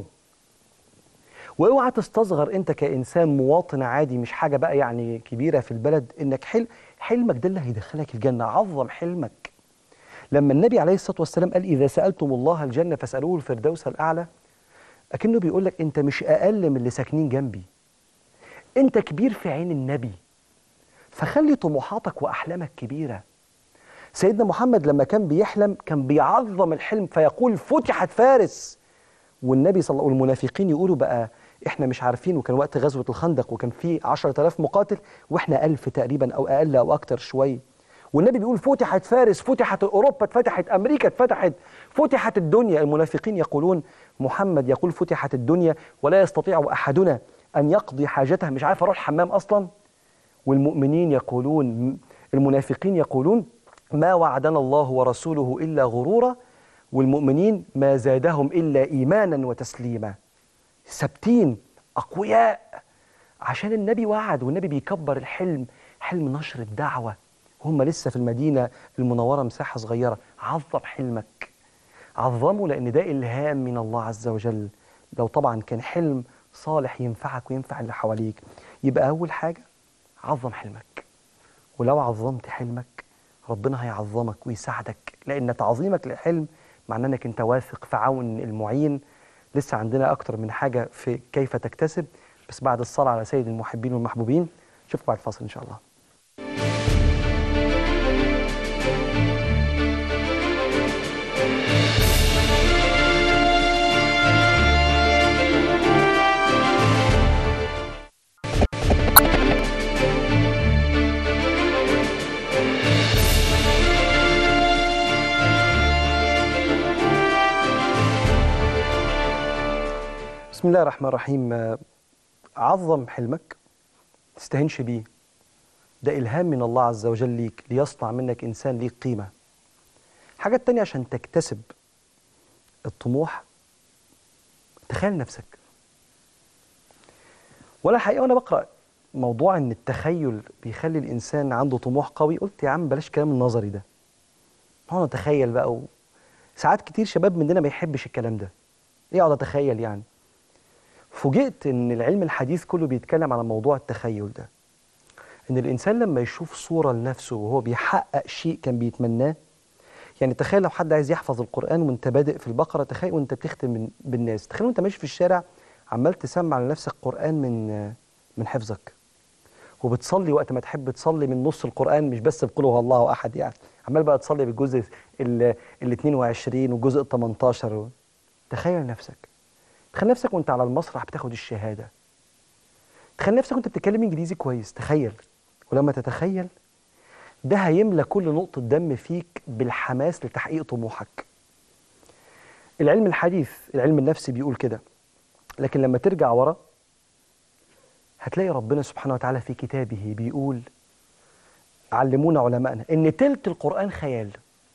واوعى تستصغر انت كانسان مواطن عادي مش حاجه بقى يعني كبيره في البلد انك حلم حلمك ده اللي هيدخلك الجنه عظم حلمك لما النبي عليه الصلاه والسلام قال اذا سالتم الله الجنه فاسالوه الفردوس الاعلى اكنه بيقول لك انت مش اقل من اللي ساكنين جنبي انت كبير في عين النبي فخلي طموحاتك واحلامك كبيره سيدنا محمد لما كان بيحلم كان بيعظم الحلم فيقول فتحت فارس والنبي صلى الله والمنافقين يقولوا بقى احنا مش عارفين وكان وقت غزوة الخندق وكان في 10000 مقاتل واحنا ألف تقريبا أو أقل أو أكتر شوية والنبي بيقول فتحت فارس فتحت أوروبا اتفتحت أمريكا اتفتحت فتحت الدنيا المنافقين يقولون محمد يقول فتحت الدنيا ولا يستطيع أحدنا أن يقضي حاجته مش عارف أروح الحمام أصلا والمؤمنين يقولون المنافقين يقولون ما وعدنا الله ورسوله إلا غرورا والمؤمنين ما زادهم إلا إيمانا وتسليما ثابتين أقوياء عشان النبي وعد والنبي بيكبر الحلم حلم نشر الدعوة هم لسه في المدينة المنورة مساحة صغيرة عظم حلمك عظمه لأن ده إلهام من الله عز وجل لو طبعا كان حلم صالح ينفعك وينفع اللي حواليك يبقى أول حاجة عظم حلمك ولو عظمت حلمك ربنا هيعظمك ويساعدك لأن تعظيمك للحلم معناه انك انت واثق في عون المعين لسه عندنا اكتر من حاجه في كيف تكتسب بس بعد الصلاه على سيد المحبين والمحبوبين نشوفكم بعد الفاصل ان شاء الله بسم الله الرحمن الرحيم آه، عظم حلمك تستهنش بيه ده إلهام من الله عز وجل ليك ليصنع منك إنسان ليك قيمة حاجة تانية عشان تكتسب الطموح تخيل نفسك ولا حقيقة وأنا بقرأ موضوع إن التخيل بيخلي الإنسان عنده طموح قوي قلت يا عم بلاش كلام النظري ده هو نتخيل بقى و... ساعات كتير شباب مننا ما يحبش الكلام ده ايه اقعد اتخيل يعني فوجئت ان العلم الحديث كله بيتكلم على موضوع التخيل ده ان الانسان لما يشوف صوره لنفسه وهو بيحقق شيء كان بيتمناه يعني تخيل لو حد عايز يحفظ القران وانت بادئ في البقره تخيل وانت بتختم من بالناس تخيل وانت ماشي في الشارع عمال تسمع لنفسك قران من من حفظك وبتصلي وقت ما تحب تصلي من نص القران مش بس بقول هو الله احد يعني عمال بقى تصلي بالجزء ال ال 22 والجزء ال 18 تخيل نفسك تخيل نفسك وانت على المسرح بتاخد الشهاده تخيل نفسك وانت بتتكلم انجليزي كويس تخيل ولما تتخيل ده هيملى كل نقطة دم فيك بالحماس لتحقيق طموحك العلم الحديث العلم النفسي بيقول كده لكن لما ترجع ورا هتلاقي ربنا سبحانه وتعالى في كتابه بيقول علمونا علمائنا ان تلت القرآن خيال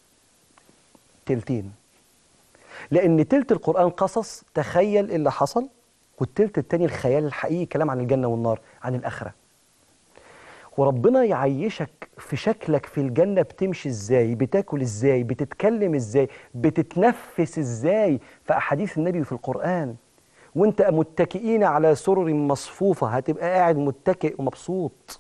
تلتين لان تلت القرآن قصص تخيل اللي حصل والتلت التاني الخيال الحقيقي كلام عن الجنة والنار عن الآخرة وربنا يعيشك في شكلك في الجنة بتمشي ازاي بتاكل ازاي بتتكلم ازاي بتتنفس ازاي في أحاديث النبي في القرآن وانت متكئين على سرر مصفوفة هتبقى قاعد متكئ ومبسوط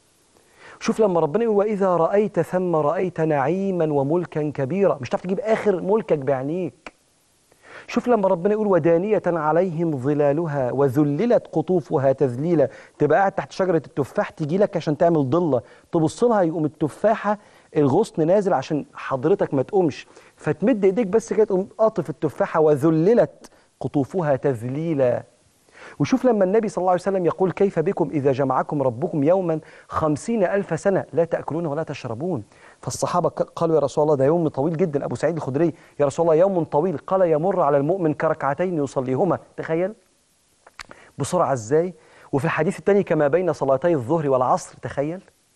شوف لما ربنا يقول وإذا رأيت ثم رأيت نعيما وملكا كبيرا مش هتعرف تجيب آخر ملكك بعينيك شوف لما ربنا يقول ودانية عليهم ظلالها وذللت قطوفها تذليلا تبقى قاعد تحت شجرة التفاح تيجي لك عشان تعمل ضلة تبص لها يقوم التفاحة الغصن نازل عشان حضرتك ما تقومش فتمد ايديك بس كده تقوم قاطف التفاحة وذللت قطوفها تذليلا وشوف لما النبي صلى الله عليه وسلم يقول كيف بكم إذا جمعكم ربكم يوما خمسين ألف سنة لا تأكلون ولا تشربون فالصحابة قالوا يا رسول الله ده يوم طويل جدا أبو سعيد الخدري يا رسول الله يوم طويل قال يمر على المؤمن كركعتين يصليهما تخيل بسرعة ازاي وفي الحديث الثاني كما بين صلاتي الظهر والعصر تخيل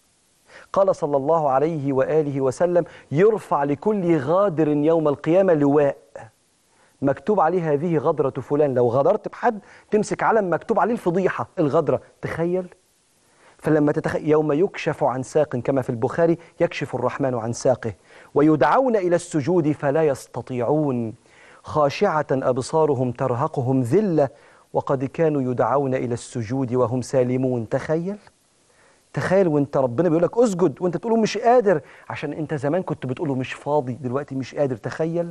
قال صلى الله عليه وآله وسلم يرفع لكل غادر يوم القيامة لواء مكتوب عليه هذه غدرة فلان لو غدرت بحد تمسك علم مكتوب عليه الفضيحة الغدرة تخيل فلما تتخيل يوم يكشف عن ساق كما في البخاري يكشف الرحمن عن ساقه ويدعون إلى السجود فلا يستطيعون خاشعة أبصارهم ترهقهم ذلة وقد كانوا يدعون إلى السجود وهم سالمون تخيل تخيل وانت ربنا بيقول لك اسجد وانت تقوله مش قادر عشان انت زمان كنت بتقوله مش فاضي دلوقتي مش قادر تخيل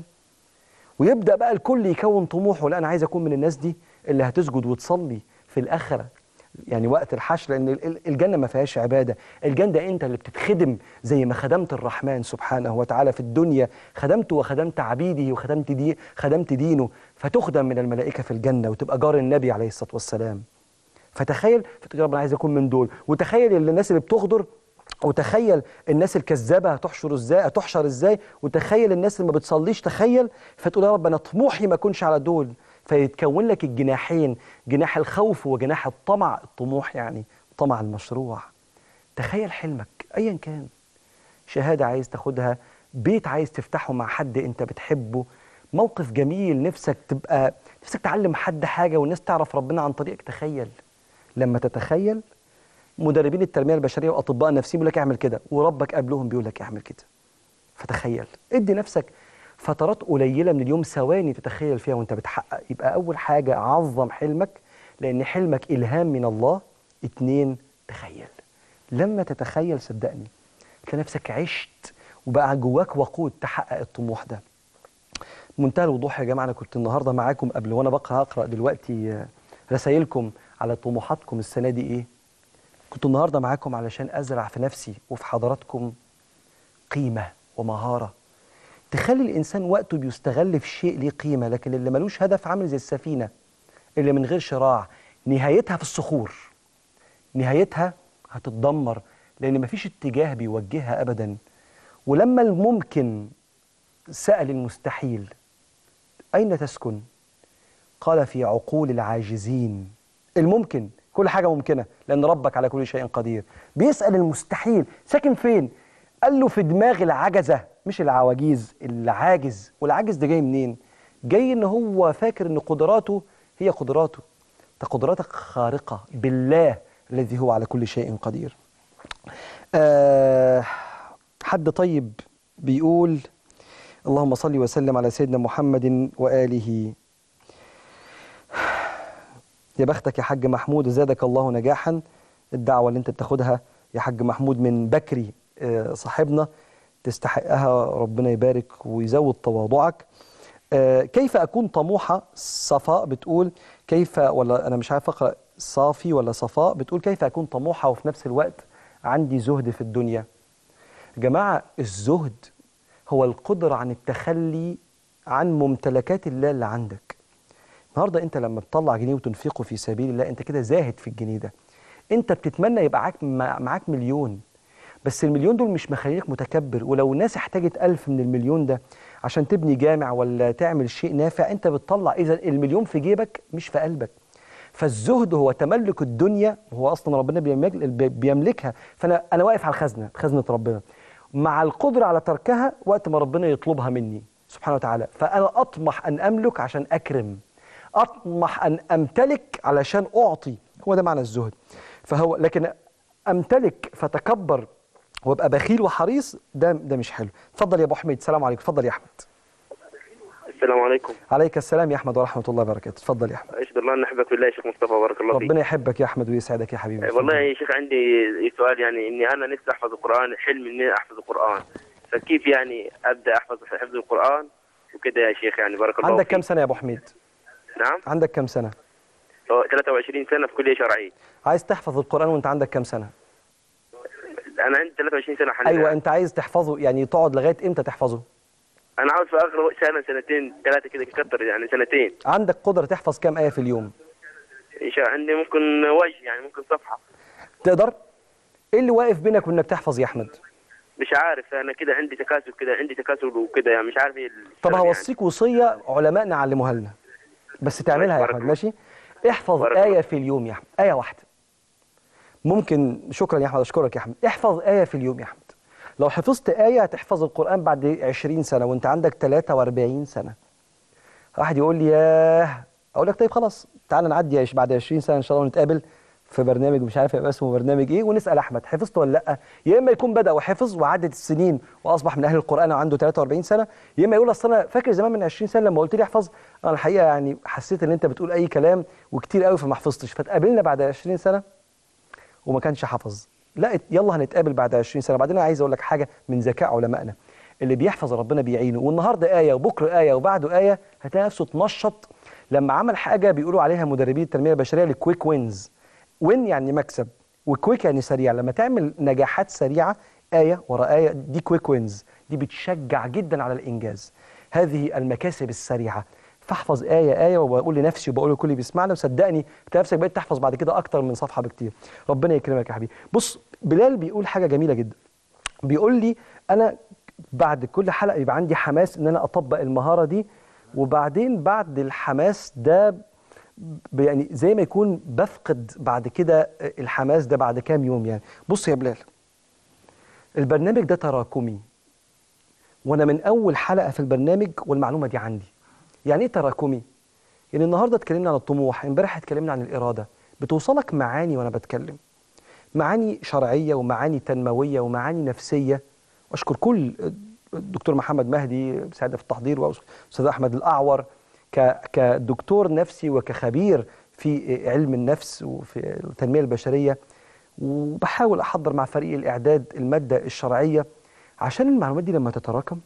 ويبدا بقى الكل يكون طموحه لا انا عايز اكون من الناس دي اللي هتسجد وتصلي في الاخره يعني وقت الحشر لان الجنه ما فيهاش عباده الجنه انت اللي بتتخدم زي ما خدمت الرحمن سبحانه وتعالى في الدنيا خدمت وخدمت عبيده وخدمت دي خدمت دينه فتخدم من الملائكه في الجنه وتبقى جار النبي عليه الصلاه والسلام فتخيل فتقول رب انا عايز اكون من دول وتخيل الناس اللي بتغدر وتخيل الناس الكذابه هتحشر ازاي هتحشر ازاي وتخيل الناس اللي ما بتصليش تخيل فتقول يا رب انا طموحي ما اكونش على دول فيتكون لك الجناحين جناح الخوف وجناح الطمع الطموح يعني طمع المشروع تخيل حلمك ايا كان شهاده عايز تاخدها بيت عايز تفتحه مع حد انت بتحبه موقف جميل نفسك تبقى نفسك تعلم حد حاجه والناس تعرف ربنا عن طريقك تخيل لما تتخيل مدربين التنميه البشريه واطباء النفسيين بيقول لك اعمل كده وربك قبلهم بيقول لك اعمل كده فتخيل ادي نفسك فترات قليله من اليوم ثواني تتخيل فيها وانت بتحقق يبقى اول حاجه عظم حلمك لان حلمك الهام من الله اتنين تخيل لما تتخيل صدقني تلاقي نفسك عشت وبقى جواك وقود تحقق الطموح ده منتهى الوضوح يا جماعه انا كنت النهارده معاكم قبل وانا بقرا هقرا دلوقتي رسائلكم على طموحاتكم السنه دي ايه كنت النهارده معاكم علشان ازرع في نفسي وفي حضراتكم قيمه ومهاره تخلي الانسان وقته بيستغل في شيء ليه قيمه لكن اللي ملوش هدف عامل زي السفينه اللي من غير شراع نهايتها في الصخور نهايتها هتتدمر لان مفيش اتجاه بيوجهها ابدا ولما الممكن سال المستحيل اين تسكن قال في عقول العاجزين الممكن كل حاجه ممكنه لان ربك على كل شيء قدير بيسال المستحيل ساكن فين قال له في دماغ العجزه مش العواجيز العاجز والعاجز ده جاي منين جاي ان هو فاكر ان قدراته هي قدراته ده قدراتك خارقه بالله الذي هو على كل شيء قدير أه حد طيب بيقول اللهم صل وسلم على سيدنا محمد واله يا بختك يا حاج محمود زادك الله نجاحا الدعوه اللي انت بتاخدها يا حاج محمود من بكري آه، صاحبنا تستحقها ربنا يبارك ويزود تواضعك آه، كيف أكون طموحة صفاء بتقول كيف ولا أنا مش عارف أقرأ صافي ولا صفاء بتقول كيف أكون طموحة وفي نفس الوقت عندي زهد في الدنيا يا جماعة الزهد هو القدرة عن التخلي عن ممتلكات الله اللي عندك النهارده انت لما بتطلع جنيه وتنفقه في سبيل الله انت كده زاهد في الجنيه ده انت بتتمنى يبقى معاك مع- معاك مليون بس المليون دول مش مخليك متكبر ولو الناس احتاجت ألف من المليون ده عشان تبني جامع ولا تعمل شيء نافع انت بتطلع اذا المليون في جيبك مش في قلبك فالزهد هو تملك الدنيا وهو اصلا ربنا بيملك- بي- بيملكها فانا انا واقف على الخزنه خزنه ربنا مع القدره على تركها وقت ما ربنا يطلبها مني سبحانه وتعالى فانا اطمح ان املك عشان اكرم اطمح ان امتلك علشان اعطي هو ده معنى الزهد فهو لكن امتلك فتكبر وابقى بخيل وحريص ده ده مش حلو اتفضل يا ابو حميد السلام عليكم اتفضل يا احمد السلام عليكم عليك السلام يا احمد ورحمه الله وبركاته اتفضل يا احمد اشهد الله ان احبك بالله يا شيخ مصطفى بارك الله فيك ربنا يحبك يا احمد ويسعدك يا حبيبي والله يا شيخ عندي سؤال يعني اني انا نفسي احفظ القران حلمي اني احفظ القران فكيف يعني ابدا احفظ حفظ القران وكده يا شيخ يعني بارك الله عندك فيك كم سنه يا ابو حميد نعم عندك كم سنه هو 23 سنه في كليه شرعيه عايز تحفظ القران وانت عندك كم سنه انا عندي 23 سنه حاليا ايوه انت عايز تحفظه يعني تقعد لغايه امتى تحفظه انا عاوز في اخر سنه سنتين ثلاثه كده كتر يعني سنتين عندك قدره تحفظ كم ايه في اليوم ان شاء عندي ممكن وجه يعني ممكن صفحه تقدر ايه اللي واقف بينك وانك تحفظ يا احمد مش عارف انا كده عندي تكاسل كده عندي تكاسل وكده يعني مش عارف ايه طب السبب هوصيك وصيه علمائنا علموها لنا بس تعملها يا احمد ماشي احفظ بارك ايه في اليوم يا احمد ايه واحده ممكن شكرا يا احمد اشكرك يا احمد احفظ ايه في اليوم يا احمد لو حفظت ايه هتحفظ القران بعد 20 سنه وانت عندك 43 سنه واحد يقول لي ياه اقول لك طيب خلاص تعالى نعدي عش- بعد 20 سنه ان شاء الله نتقابل في برنامج مش عارف هيبقى اسمه برنامج ايه ونسال احمد حفظت ولا لا يا اما يكون بدا وحفظ وعدت السنين واصبح من اهل القران وعنده 43 سنه يا اما يقول اصل انا فاكر زمان من 20 سنه لما قلت لي احفظ انا الحقيقه يعني حسيت ان انت بتقول اي كلام وكتير قوي فما حفظتش فتقابلنا بعد 20 سنه وما كانش حفظ لا ات- يلا هنتقابل بعد 20 سنه بعدين انا عايز اقول لك حاجه من ذكاء علمائنا اللي بيحفظ ربنا بيعينه والنهارده ايه وبكره ايه وبعده ايه هتلاقي نفسه اتنشط لما عمل حاجه بيقولوا عليها مدربين التنميه البشريه الكويك وينز وين يعني مكسب وكويك يعني سريع لما تعمل نجاحات سريعه ايه ورا ايه دي كويك وينز دي بتشجع جدا على الانجاز هذه المكاسب السريعه فاحفظ آية آية وبقول لنفسي وبقول لكل اللي بيسمعنا وصدقني انت نفسك بقيت تحفظ بعد كده أكتر من صفحة بكتير ربنا يكرمك يا حبيبي بص بلال بيقول حاجة جميلة جدا بيقول لي أنا بعد كل حلقة يبقى عندي حماس إن أنا أطبق المهارة دي وبعدين بعد الحماس ده ب- يعني زي ما يكون بفقد بعد كده الحماس ده بعد كام يوم يعني بص يا بلال البرنامج ده تراكمي وانا من اول حلقه في البرنامج والمعلومه دي عندي يعني ايه تراكمي يعني النهارده اتكلمنا عن الطموح امبارح اتكلمنا عن الاراده بتوصلك معاني وانا بتكلم معاني شرعيه ومعاني تنمويه ومعاني نفسيه واشكر كل الدكتور محمد مهدي سعاده في التحضير واستاذ احمد الاعور ك- كدكتور نفسي وكخبير في علم النفس وفي التنميه البشريه وبحاول احضر مع فريق الاعداد الماده الشرعيه عشان المعلومات دي لما تتراكم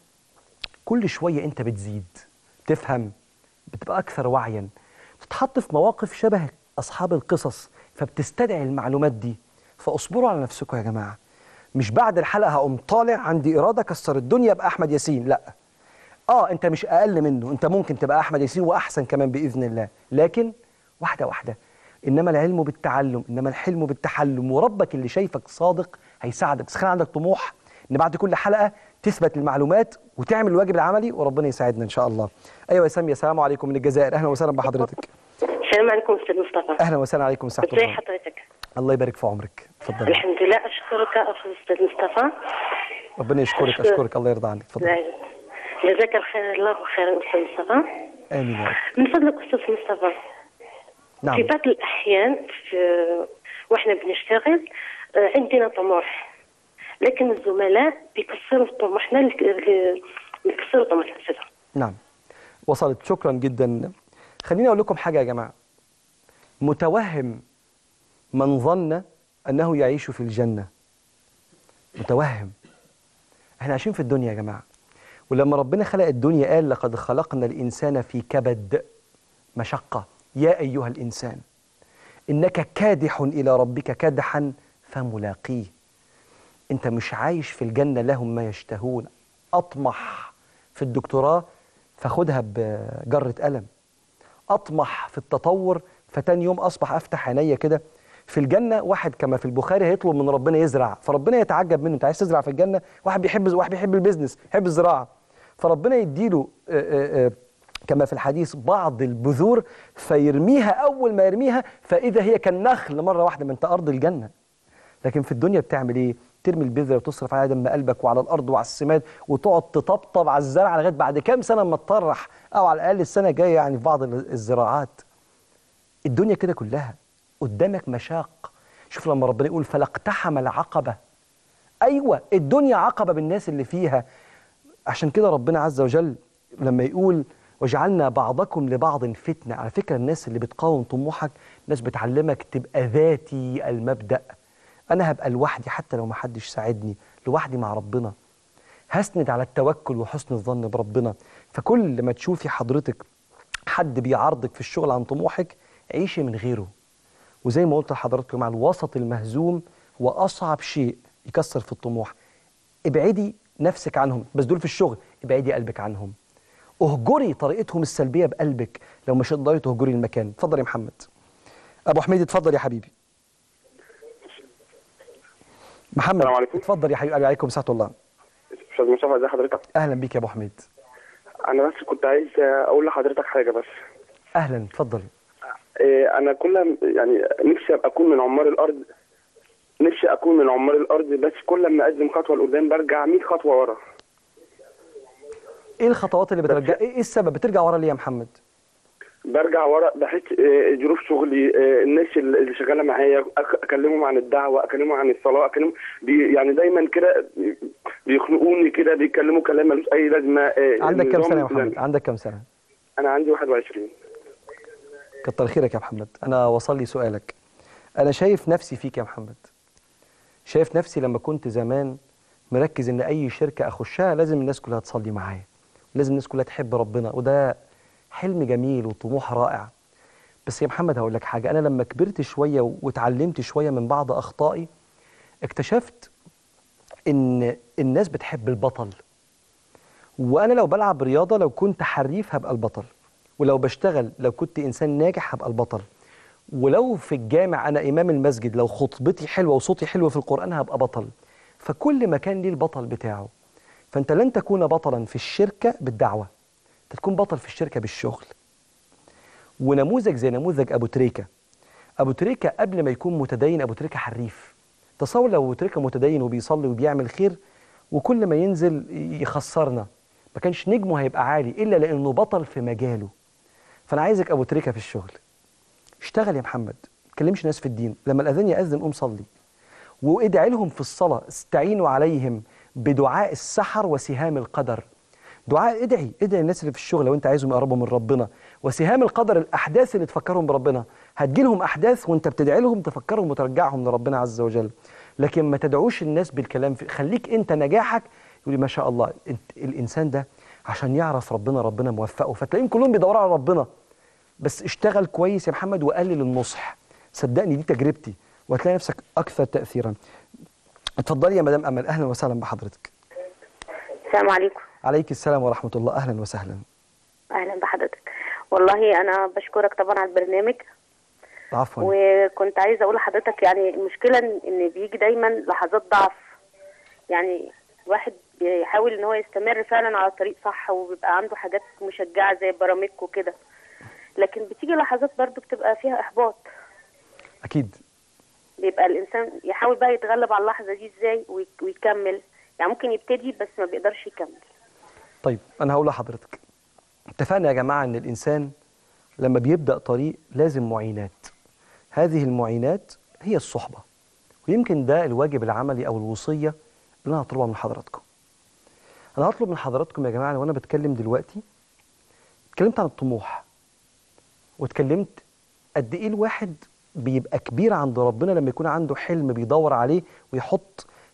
كل شويه انت بتزيد تفهم بتبقى اكثر وعيا تتحط في مواقف شبه اصحاب القصص فبتستدعي المعلومات دي فاصبروا على نفسكم يا جماعه مش بعد الحلقه هقوم طالع عندي اراده كسر الدنيا ابقى احمد ياسين لا اه انت مش اقل منه انت ممكن تبقى احمد ياسين واحسن كمان باذن الله لكن واحده واحده انما العلم بالتعلم انما الحلم بالتحلم وربك اللي شايفك صادق هيساعدك بس خلي عندك طموح ان بعد كل حلقه تثبت المعلومات وتعمل الواجب العملي وربنا يساعدنا ان شاء الله ايوه يا ساميه السلام عليكم من الجزائر اهلا وسهلا بحضرتك السلام عليكم استاذ مصطفى اهلا وسهلا عليكم ورحمه ازي الله حضرتك الله يبارك في عمرك اتفضل الحمد لله اشكرك اخي استاذ مصطفى ربنا يشكرك أشكر- اشكرك الله يرضى عنك اتفضل لا، جزاك الخير الله خيرا استاذ مصطفى امين يا رب من فضلك استاذ مصطفى نعم في بعض الاحيان في واحنا بنشتغل آه، عندنا طموح لكن الزملاء بيكسروا طموحنا لك- ل- بيكسروا طموح نفسهم نعم وصلت شكرا جدا خليني اقول لكم حاجه يا جماعه متوهم من ظن انه يعيش في الجنه متوهم احنا عايشين في الدنيا يا جماعة ولما ربنا خلق الدنيا قال لقد خلقنا الإنسان في كبد مشقة يا أيها الإنسان إنك كادح إلى ربك كدحا فملاقيه أنت مش عايش في الجنة لهم ما يشتهون أطمح في الدكتوراه فخدها بجرة قلم أطمح في التطور فتاني يوم أصبح أفتح عينيا كده في الجنة واحد كما في البخاري هيطلب من ربنا يزرع فربنا يتعجب منه أنت عايز تزرع في الجنة واحد بيحب واحد بيحب البيزنس بيحب الزراعة فربنا يديله آه، آه، آه، كما في الحديث بعض البذور فيرميها أول ما يرميها فإذا هي كالنخل مرة واحدة من أرض الجنة لكن في الدنيا بتعمل ايه؟ ترمي البذره وتصرف عليها دم قلبك وعلى الارض وعلى السماد وتقعد تطبطب على الزرع لغايه بعد كام سنه اما تطرح او على الاقل السنه الجايه يعني في بعض الزراعات. الدنيا كده كلها قدامك مشاق. شوف لما ربنا يقول فلاقتحم العقبه. ايوه الدنيا عقبه بالناس اللي فيها. عشان كده ربنا عز وجل لما يقول وجعلنا بعضكم لبعض فتنه، على فكره الناس اللي بتقاوم طموحك ناس بتعلمك تبقى ذاتي المبدأ. أنا هبقى لوحدي حتى لو ما حدش ساعدني لوحدي مع ربنا هسند على التوكل وحسن الظن بربنا فكل ما تشوفي حضرتك حد بيعارضك في الشغل عن طموحك عيشي من غيره وزي ما قلت لحضراتكم مع الوسط المهزوم هو أصعب شيء يكسر في الطموح ابعدي نفسك عنهم بس دول في الشغل ابعدي قلبك عنهم اهجري طريقتهم السلبية بقلبك لو مش هتقدري تهجري المكان اتفضل يا محمد أبو حميد اتفضل يا حبيبي محمد السلام عليكم. اتفضل يا حبيبي عليكم مساحة الله استاذ مصطفى ازي حضرتك اهلا بيك يا ابو حميد انا بس كنت عايز اقول لحضرتك حاجه بس اهلا اتفضل إيه، انا كل يعني نفسي ابقى اكون من عمار الارض نفسي اكون من عمار الارض بس كل ما اقدم خطوه لقدام برجع 100 خطوه ورا ايه الخطوات اللي بترجع ايه إيه السبب بترجع ورا ليه يا محمد برجع ورا بحس إيه، ظروف شغلي إيه، الناس اللي شغاله معايا أك- اكلمهم عن الدعوه اكلمهم عن الصلاه اكلمهم بي يعني دايما كده بيخنقوني كده بيتكلموا كلام ملوش اي لازمه إيه، عندك كام النظام سنه يا الإسلامي. محمد عندك كام سنه انا عندي 21 كتر خيرك يا محمد انا وصل لي سؤالك انا شايف نفسي فيك يا محمد شايف نفسي لما كنت زمان مركز ان اي شركه اخشها لازم الناس كلها تصلي معايا لازم الناس كلها تحب ربنا وده حلم جميل وطموح رائع بس يا محمد هقول لك حاجه انا لما كبرت شويه واتعلمت شويه من بعض اخطائي اكتشفت ان الناس بتحب البطل وانا لو بلعب رياضه لو كنت حريف هبقى البطل ولو بشتغل لو كنت انسان ناجح هبقى البطل ولو في الجامع انا امام المسجد لو خطبتي حلوه وصوتي حلو في القران هبقى بطل فكل مكان ليه البطل بتاعه فانت لن تكون بطلا في الشركه بالدعوه انت تكون بطل في الشركه بالشغل ونموذج زي نموذج ابو تريكه ابو تريكه قبل ما يكون متدين ابو تريكه حريف تصور لو ابو تريكه متدين وبيصلي وبيعمل خير وكل ما ينزل يخسرنا ما كانش نجمه هيبقى عالي الا لانه بطل في مجاله فانا عايزك ابو تريكه في الشغل اشتغل يا محمد ما تكلمش ناس في الدين لما الاذان ياذن قوم صلي وادعي لهم في الصلاه استعينوا عليهم بدعاء السحر وسهام القدر دعاء ادعي ادعي الناس اللي في الشغل لو انت عايزهم يقربوا من ربنا وسهام القدر الاحداث اللي تفكرهم بربنا هتجي لهم احداث وانت بتدعي لهم تفكرهم وترجعهم لربنا عز وجل لكن ما تدعوش الناس بالكلام في خليك انت نجاحك يقول لي ما شاء الله انت الانسان ده عشان يعرف ربنا ربنا موفقه فتلاقيهم كلهم بيدوروا على ربنا بس اشتغل كويس يا محمد وقلل النصح صدقني دي تجربتي وهتلاقي نفسك اكثر تاثيرا اتفضلي يا مدام امل اهلا وسهلا بحضرتك السلام عليكم عليك السلام ورحمه الله اهلا وسهلا اهلا بحضرتك والله انا بشكرك طبعا على البرنامج عفوا وكنت عايزه اقول لحضرتك يعني المشكله ان إن بيجي دايما لحظات ضعف يعني الواحد بيحاول ان هو يستمر فعلا على طريق صح وبيبقى عنده حاجات مشجعه زي برامج وكده لكن بتيجي لحظات برضو بتبقى فيها احباط اكيد بيبقى الانسان يحاول بقى يتغلب على اللحظه دي ازاي ويك- ويكمل يعني ممكن يبتدي بس ما بيقدرش يكمل طيب انا هقول لحضرتك اتفقنا يا جماعه ان الانسان لما بيبدا طريق لازم معينات هذه المعينات هي الصحبه ويمكن ده الواجب العملي او الوصيه اللي انا هطلبها من حضراتكم انا هطلب من حضراتكم يا جماعه وانا بتكلم دلوقتي اتكلمت عن الطموح واتكلمت قد ايه الواحد بيبقى كبير عند ربنا لما يكون عنده حلم بيدور عليه ويحط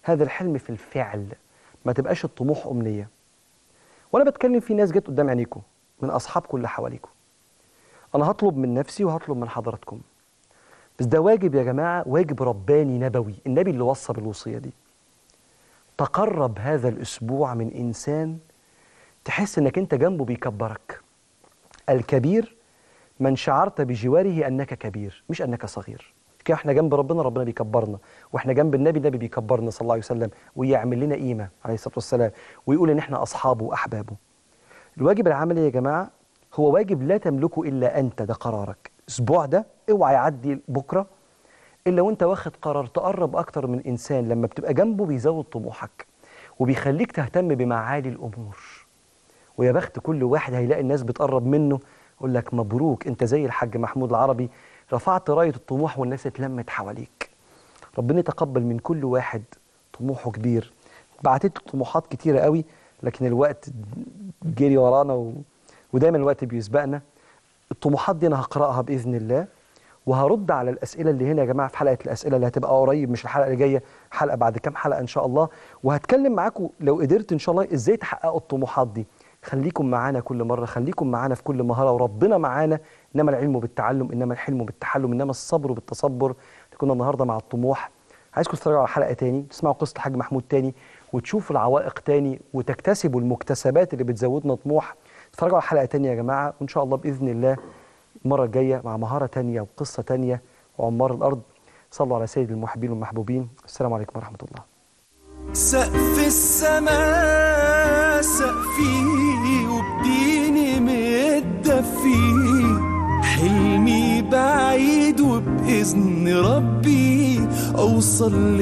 هذا الحلم في الفعل ما تبقاش الطموح أمنية وأنا بتكلم في ناس جت قدام عينيكم من أصحابكم اللي حواليكم أنا هطلب من نفسي وهطلب من حضراتكم بس ده واجب يا جماعة واجب رباني نبوي النبي اللي وصى بالوصية دي تقرب هذا الأسبوع من إنسان تحس إنك أنت جنبه بيكبرك الكبير من شعرت بجواره أنك كبير مش أنك صغير كده احنا جنب ربنا ربنا بيكبرنا واحنا جنب النبي النبي بيكبرنا صلى الله عليه وسلم ويعمل لنا قيمة عليه الصلاة والسلام ويقول إن احنا أصحابه وأحبابه الواجب العملي يا جماعة هو واجب لا تملكه إلا أنت ده قرارك الأسبوع ده اوعى يعدي بكرة إلا وأنت واخد قرار تقرب أكتر من إنسان لما بتبقى جنبه بيزود طموحك وبيخليك تهتم بمعالي الأمور ويا بخت كل واحد هيلاقي الناس بتقرب منه يقول لك مبروك أنت زي الحاج محمود العربي رفعت راية الطموح والناس اتلمت حواليك ربنا يتقبل من كل واحد طموحه كبير بعتت طموحات كتيرة قوي لكن الوقت جري ورانا و... ودايما الوقت بيسبقنا الطموحات دي انا هقراها باذن الله وهرد على الاسئله اللي هنا يا جماعه في حلقه الاسئله اللي هتبقى قريب مش الحلقه اللي جايه حلقه بعد كام حلقه ان شاء الله وهتكلم معاكم لو قدرت ان شاء الله ازاي تحققوا الطموحات دي خليكم معانا كل مره خليكم معانا في كل مهاره وربنا معانا انما العلم بالتعلم انما الحلم بالتحلم انما الصبر بالتصبر كنا النهارده مع الطموح عايزكم تتفرجوا على حلقه تاني تسمعوا قصه الحاج محمود تاني وتشوفوا العوائق تاني وتكتسبوا المكتسبات اللي بتزودنا طموح اتفرجوا على حلقه تانية يا جماعه وان شاء الله باذن الله المره الجايه مع مهاره تانية وقصه تانية وعمار الارض صلوا على سيد المحبين والمحبوبين السلام عليكم ورحمه الله سقف السماء سقفي وبديني متدفي حلمي بعيد وبإذن ربي أوصل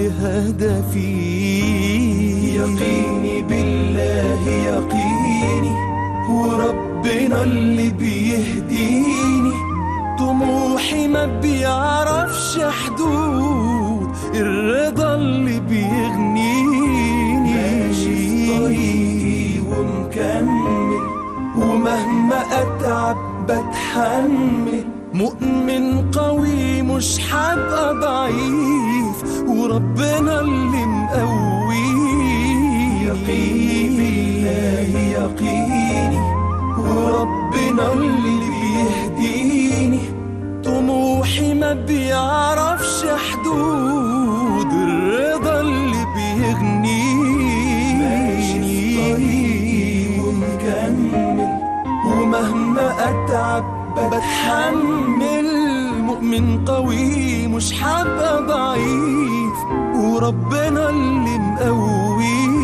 لهدفي يقيني بالله يقيني وربنا اللي بيهديني طموحي ما بيعرفش حدود الرضا اللي بيغنيني ماشي في طريقي ومكمل ومهما اتعب بتحمل مؤمن قوي مش هبقى ضعيف وربنا اللي مقويني يقيني بالله يقيني وربنا اللي بيهديني طموحي ما بيعرفش حدود الرضا اللي بيغنيني ماشي في طريقي ومكمل ومهما اتعب بتحمل مؤمن قوي مش هبقى ضعيف وربنا اللي مقويني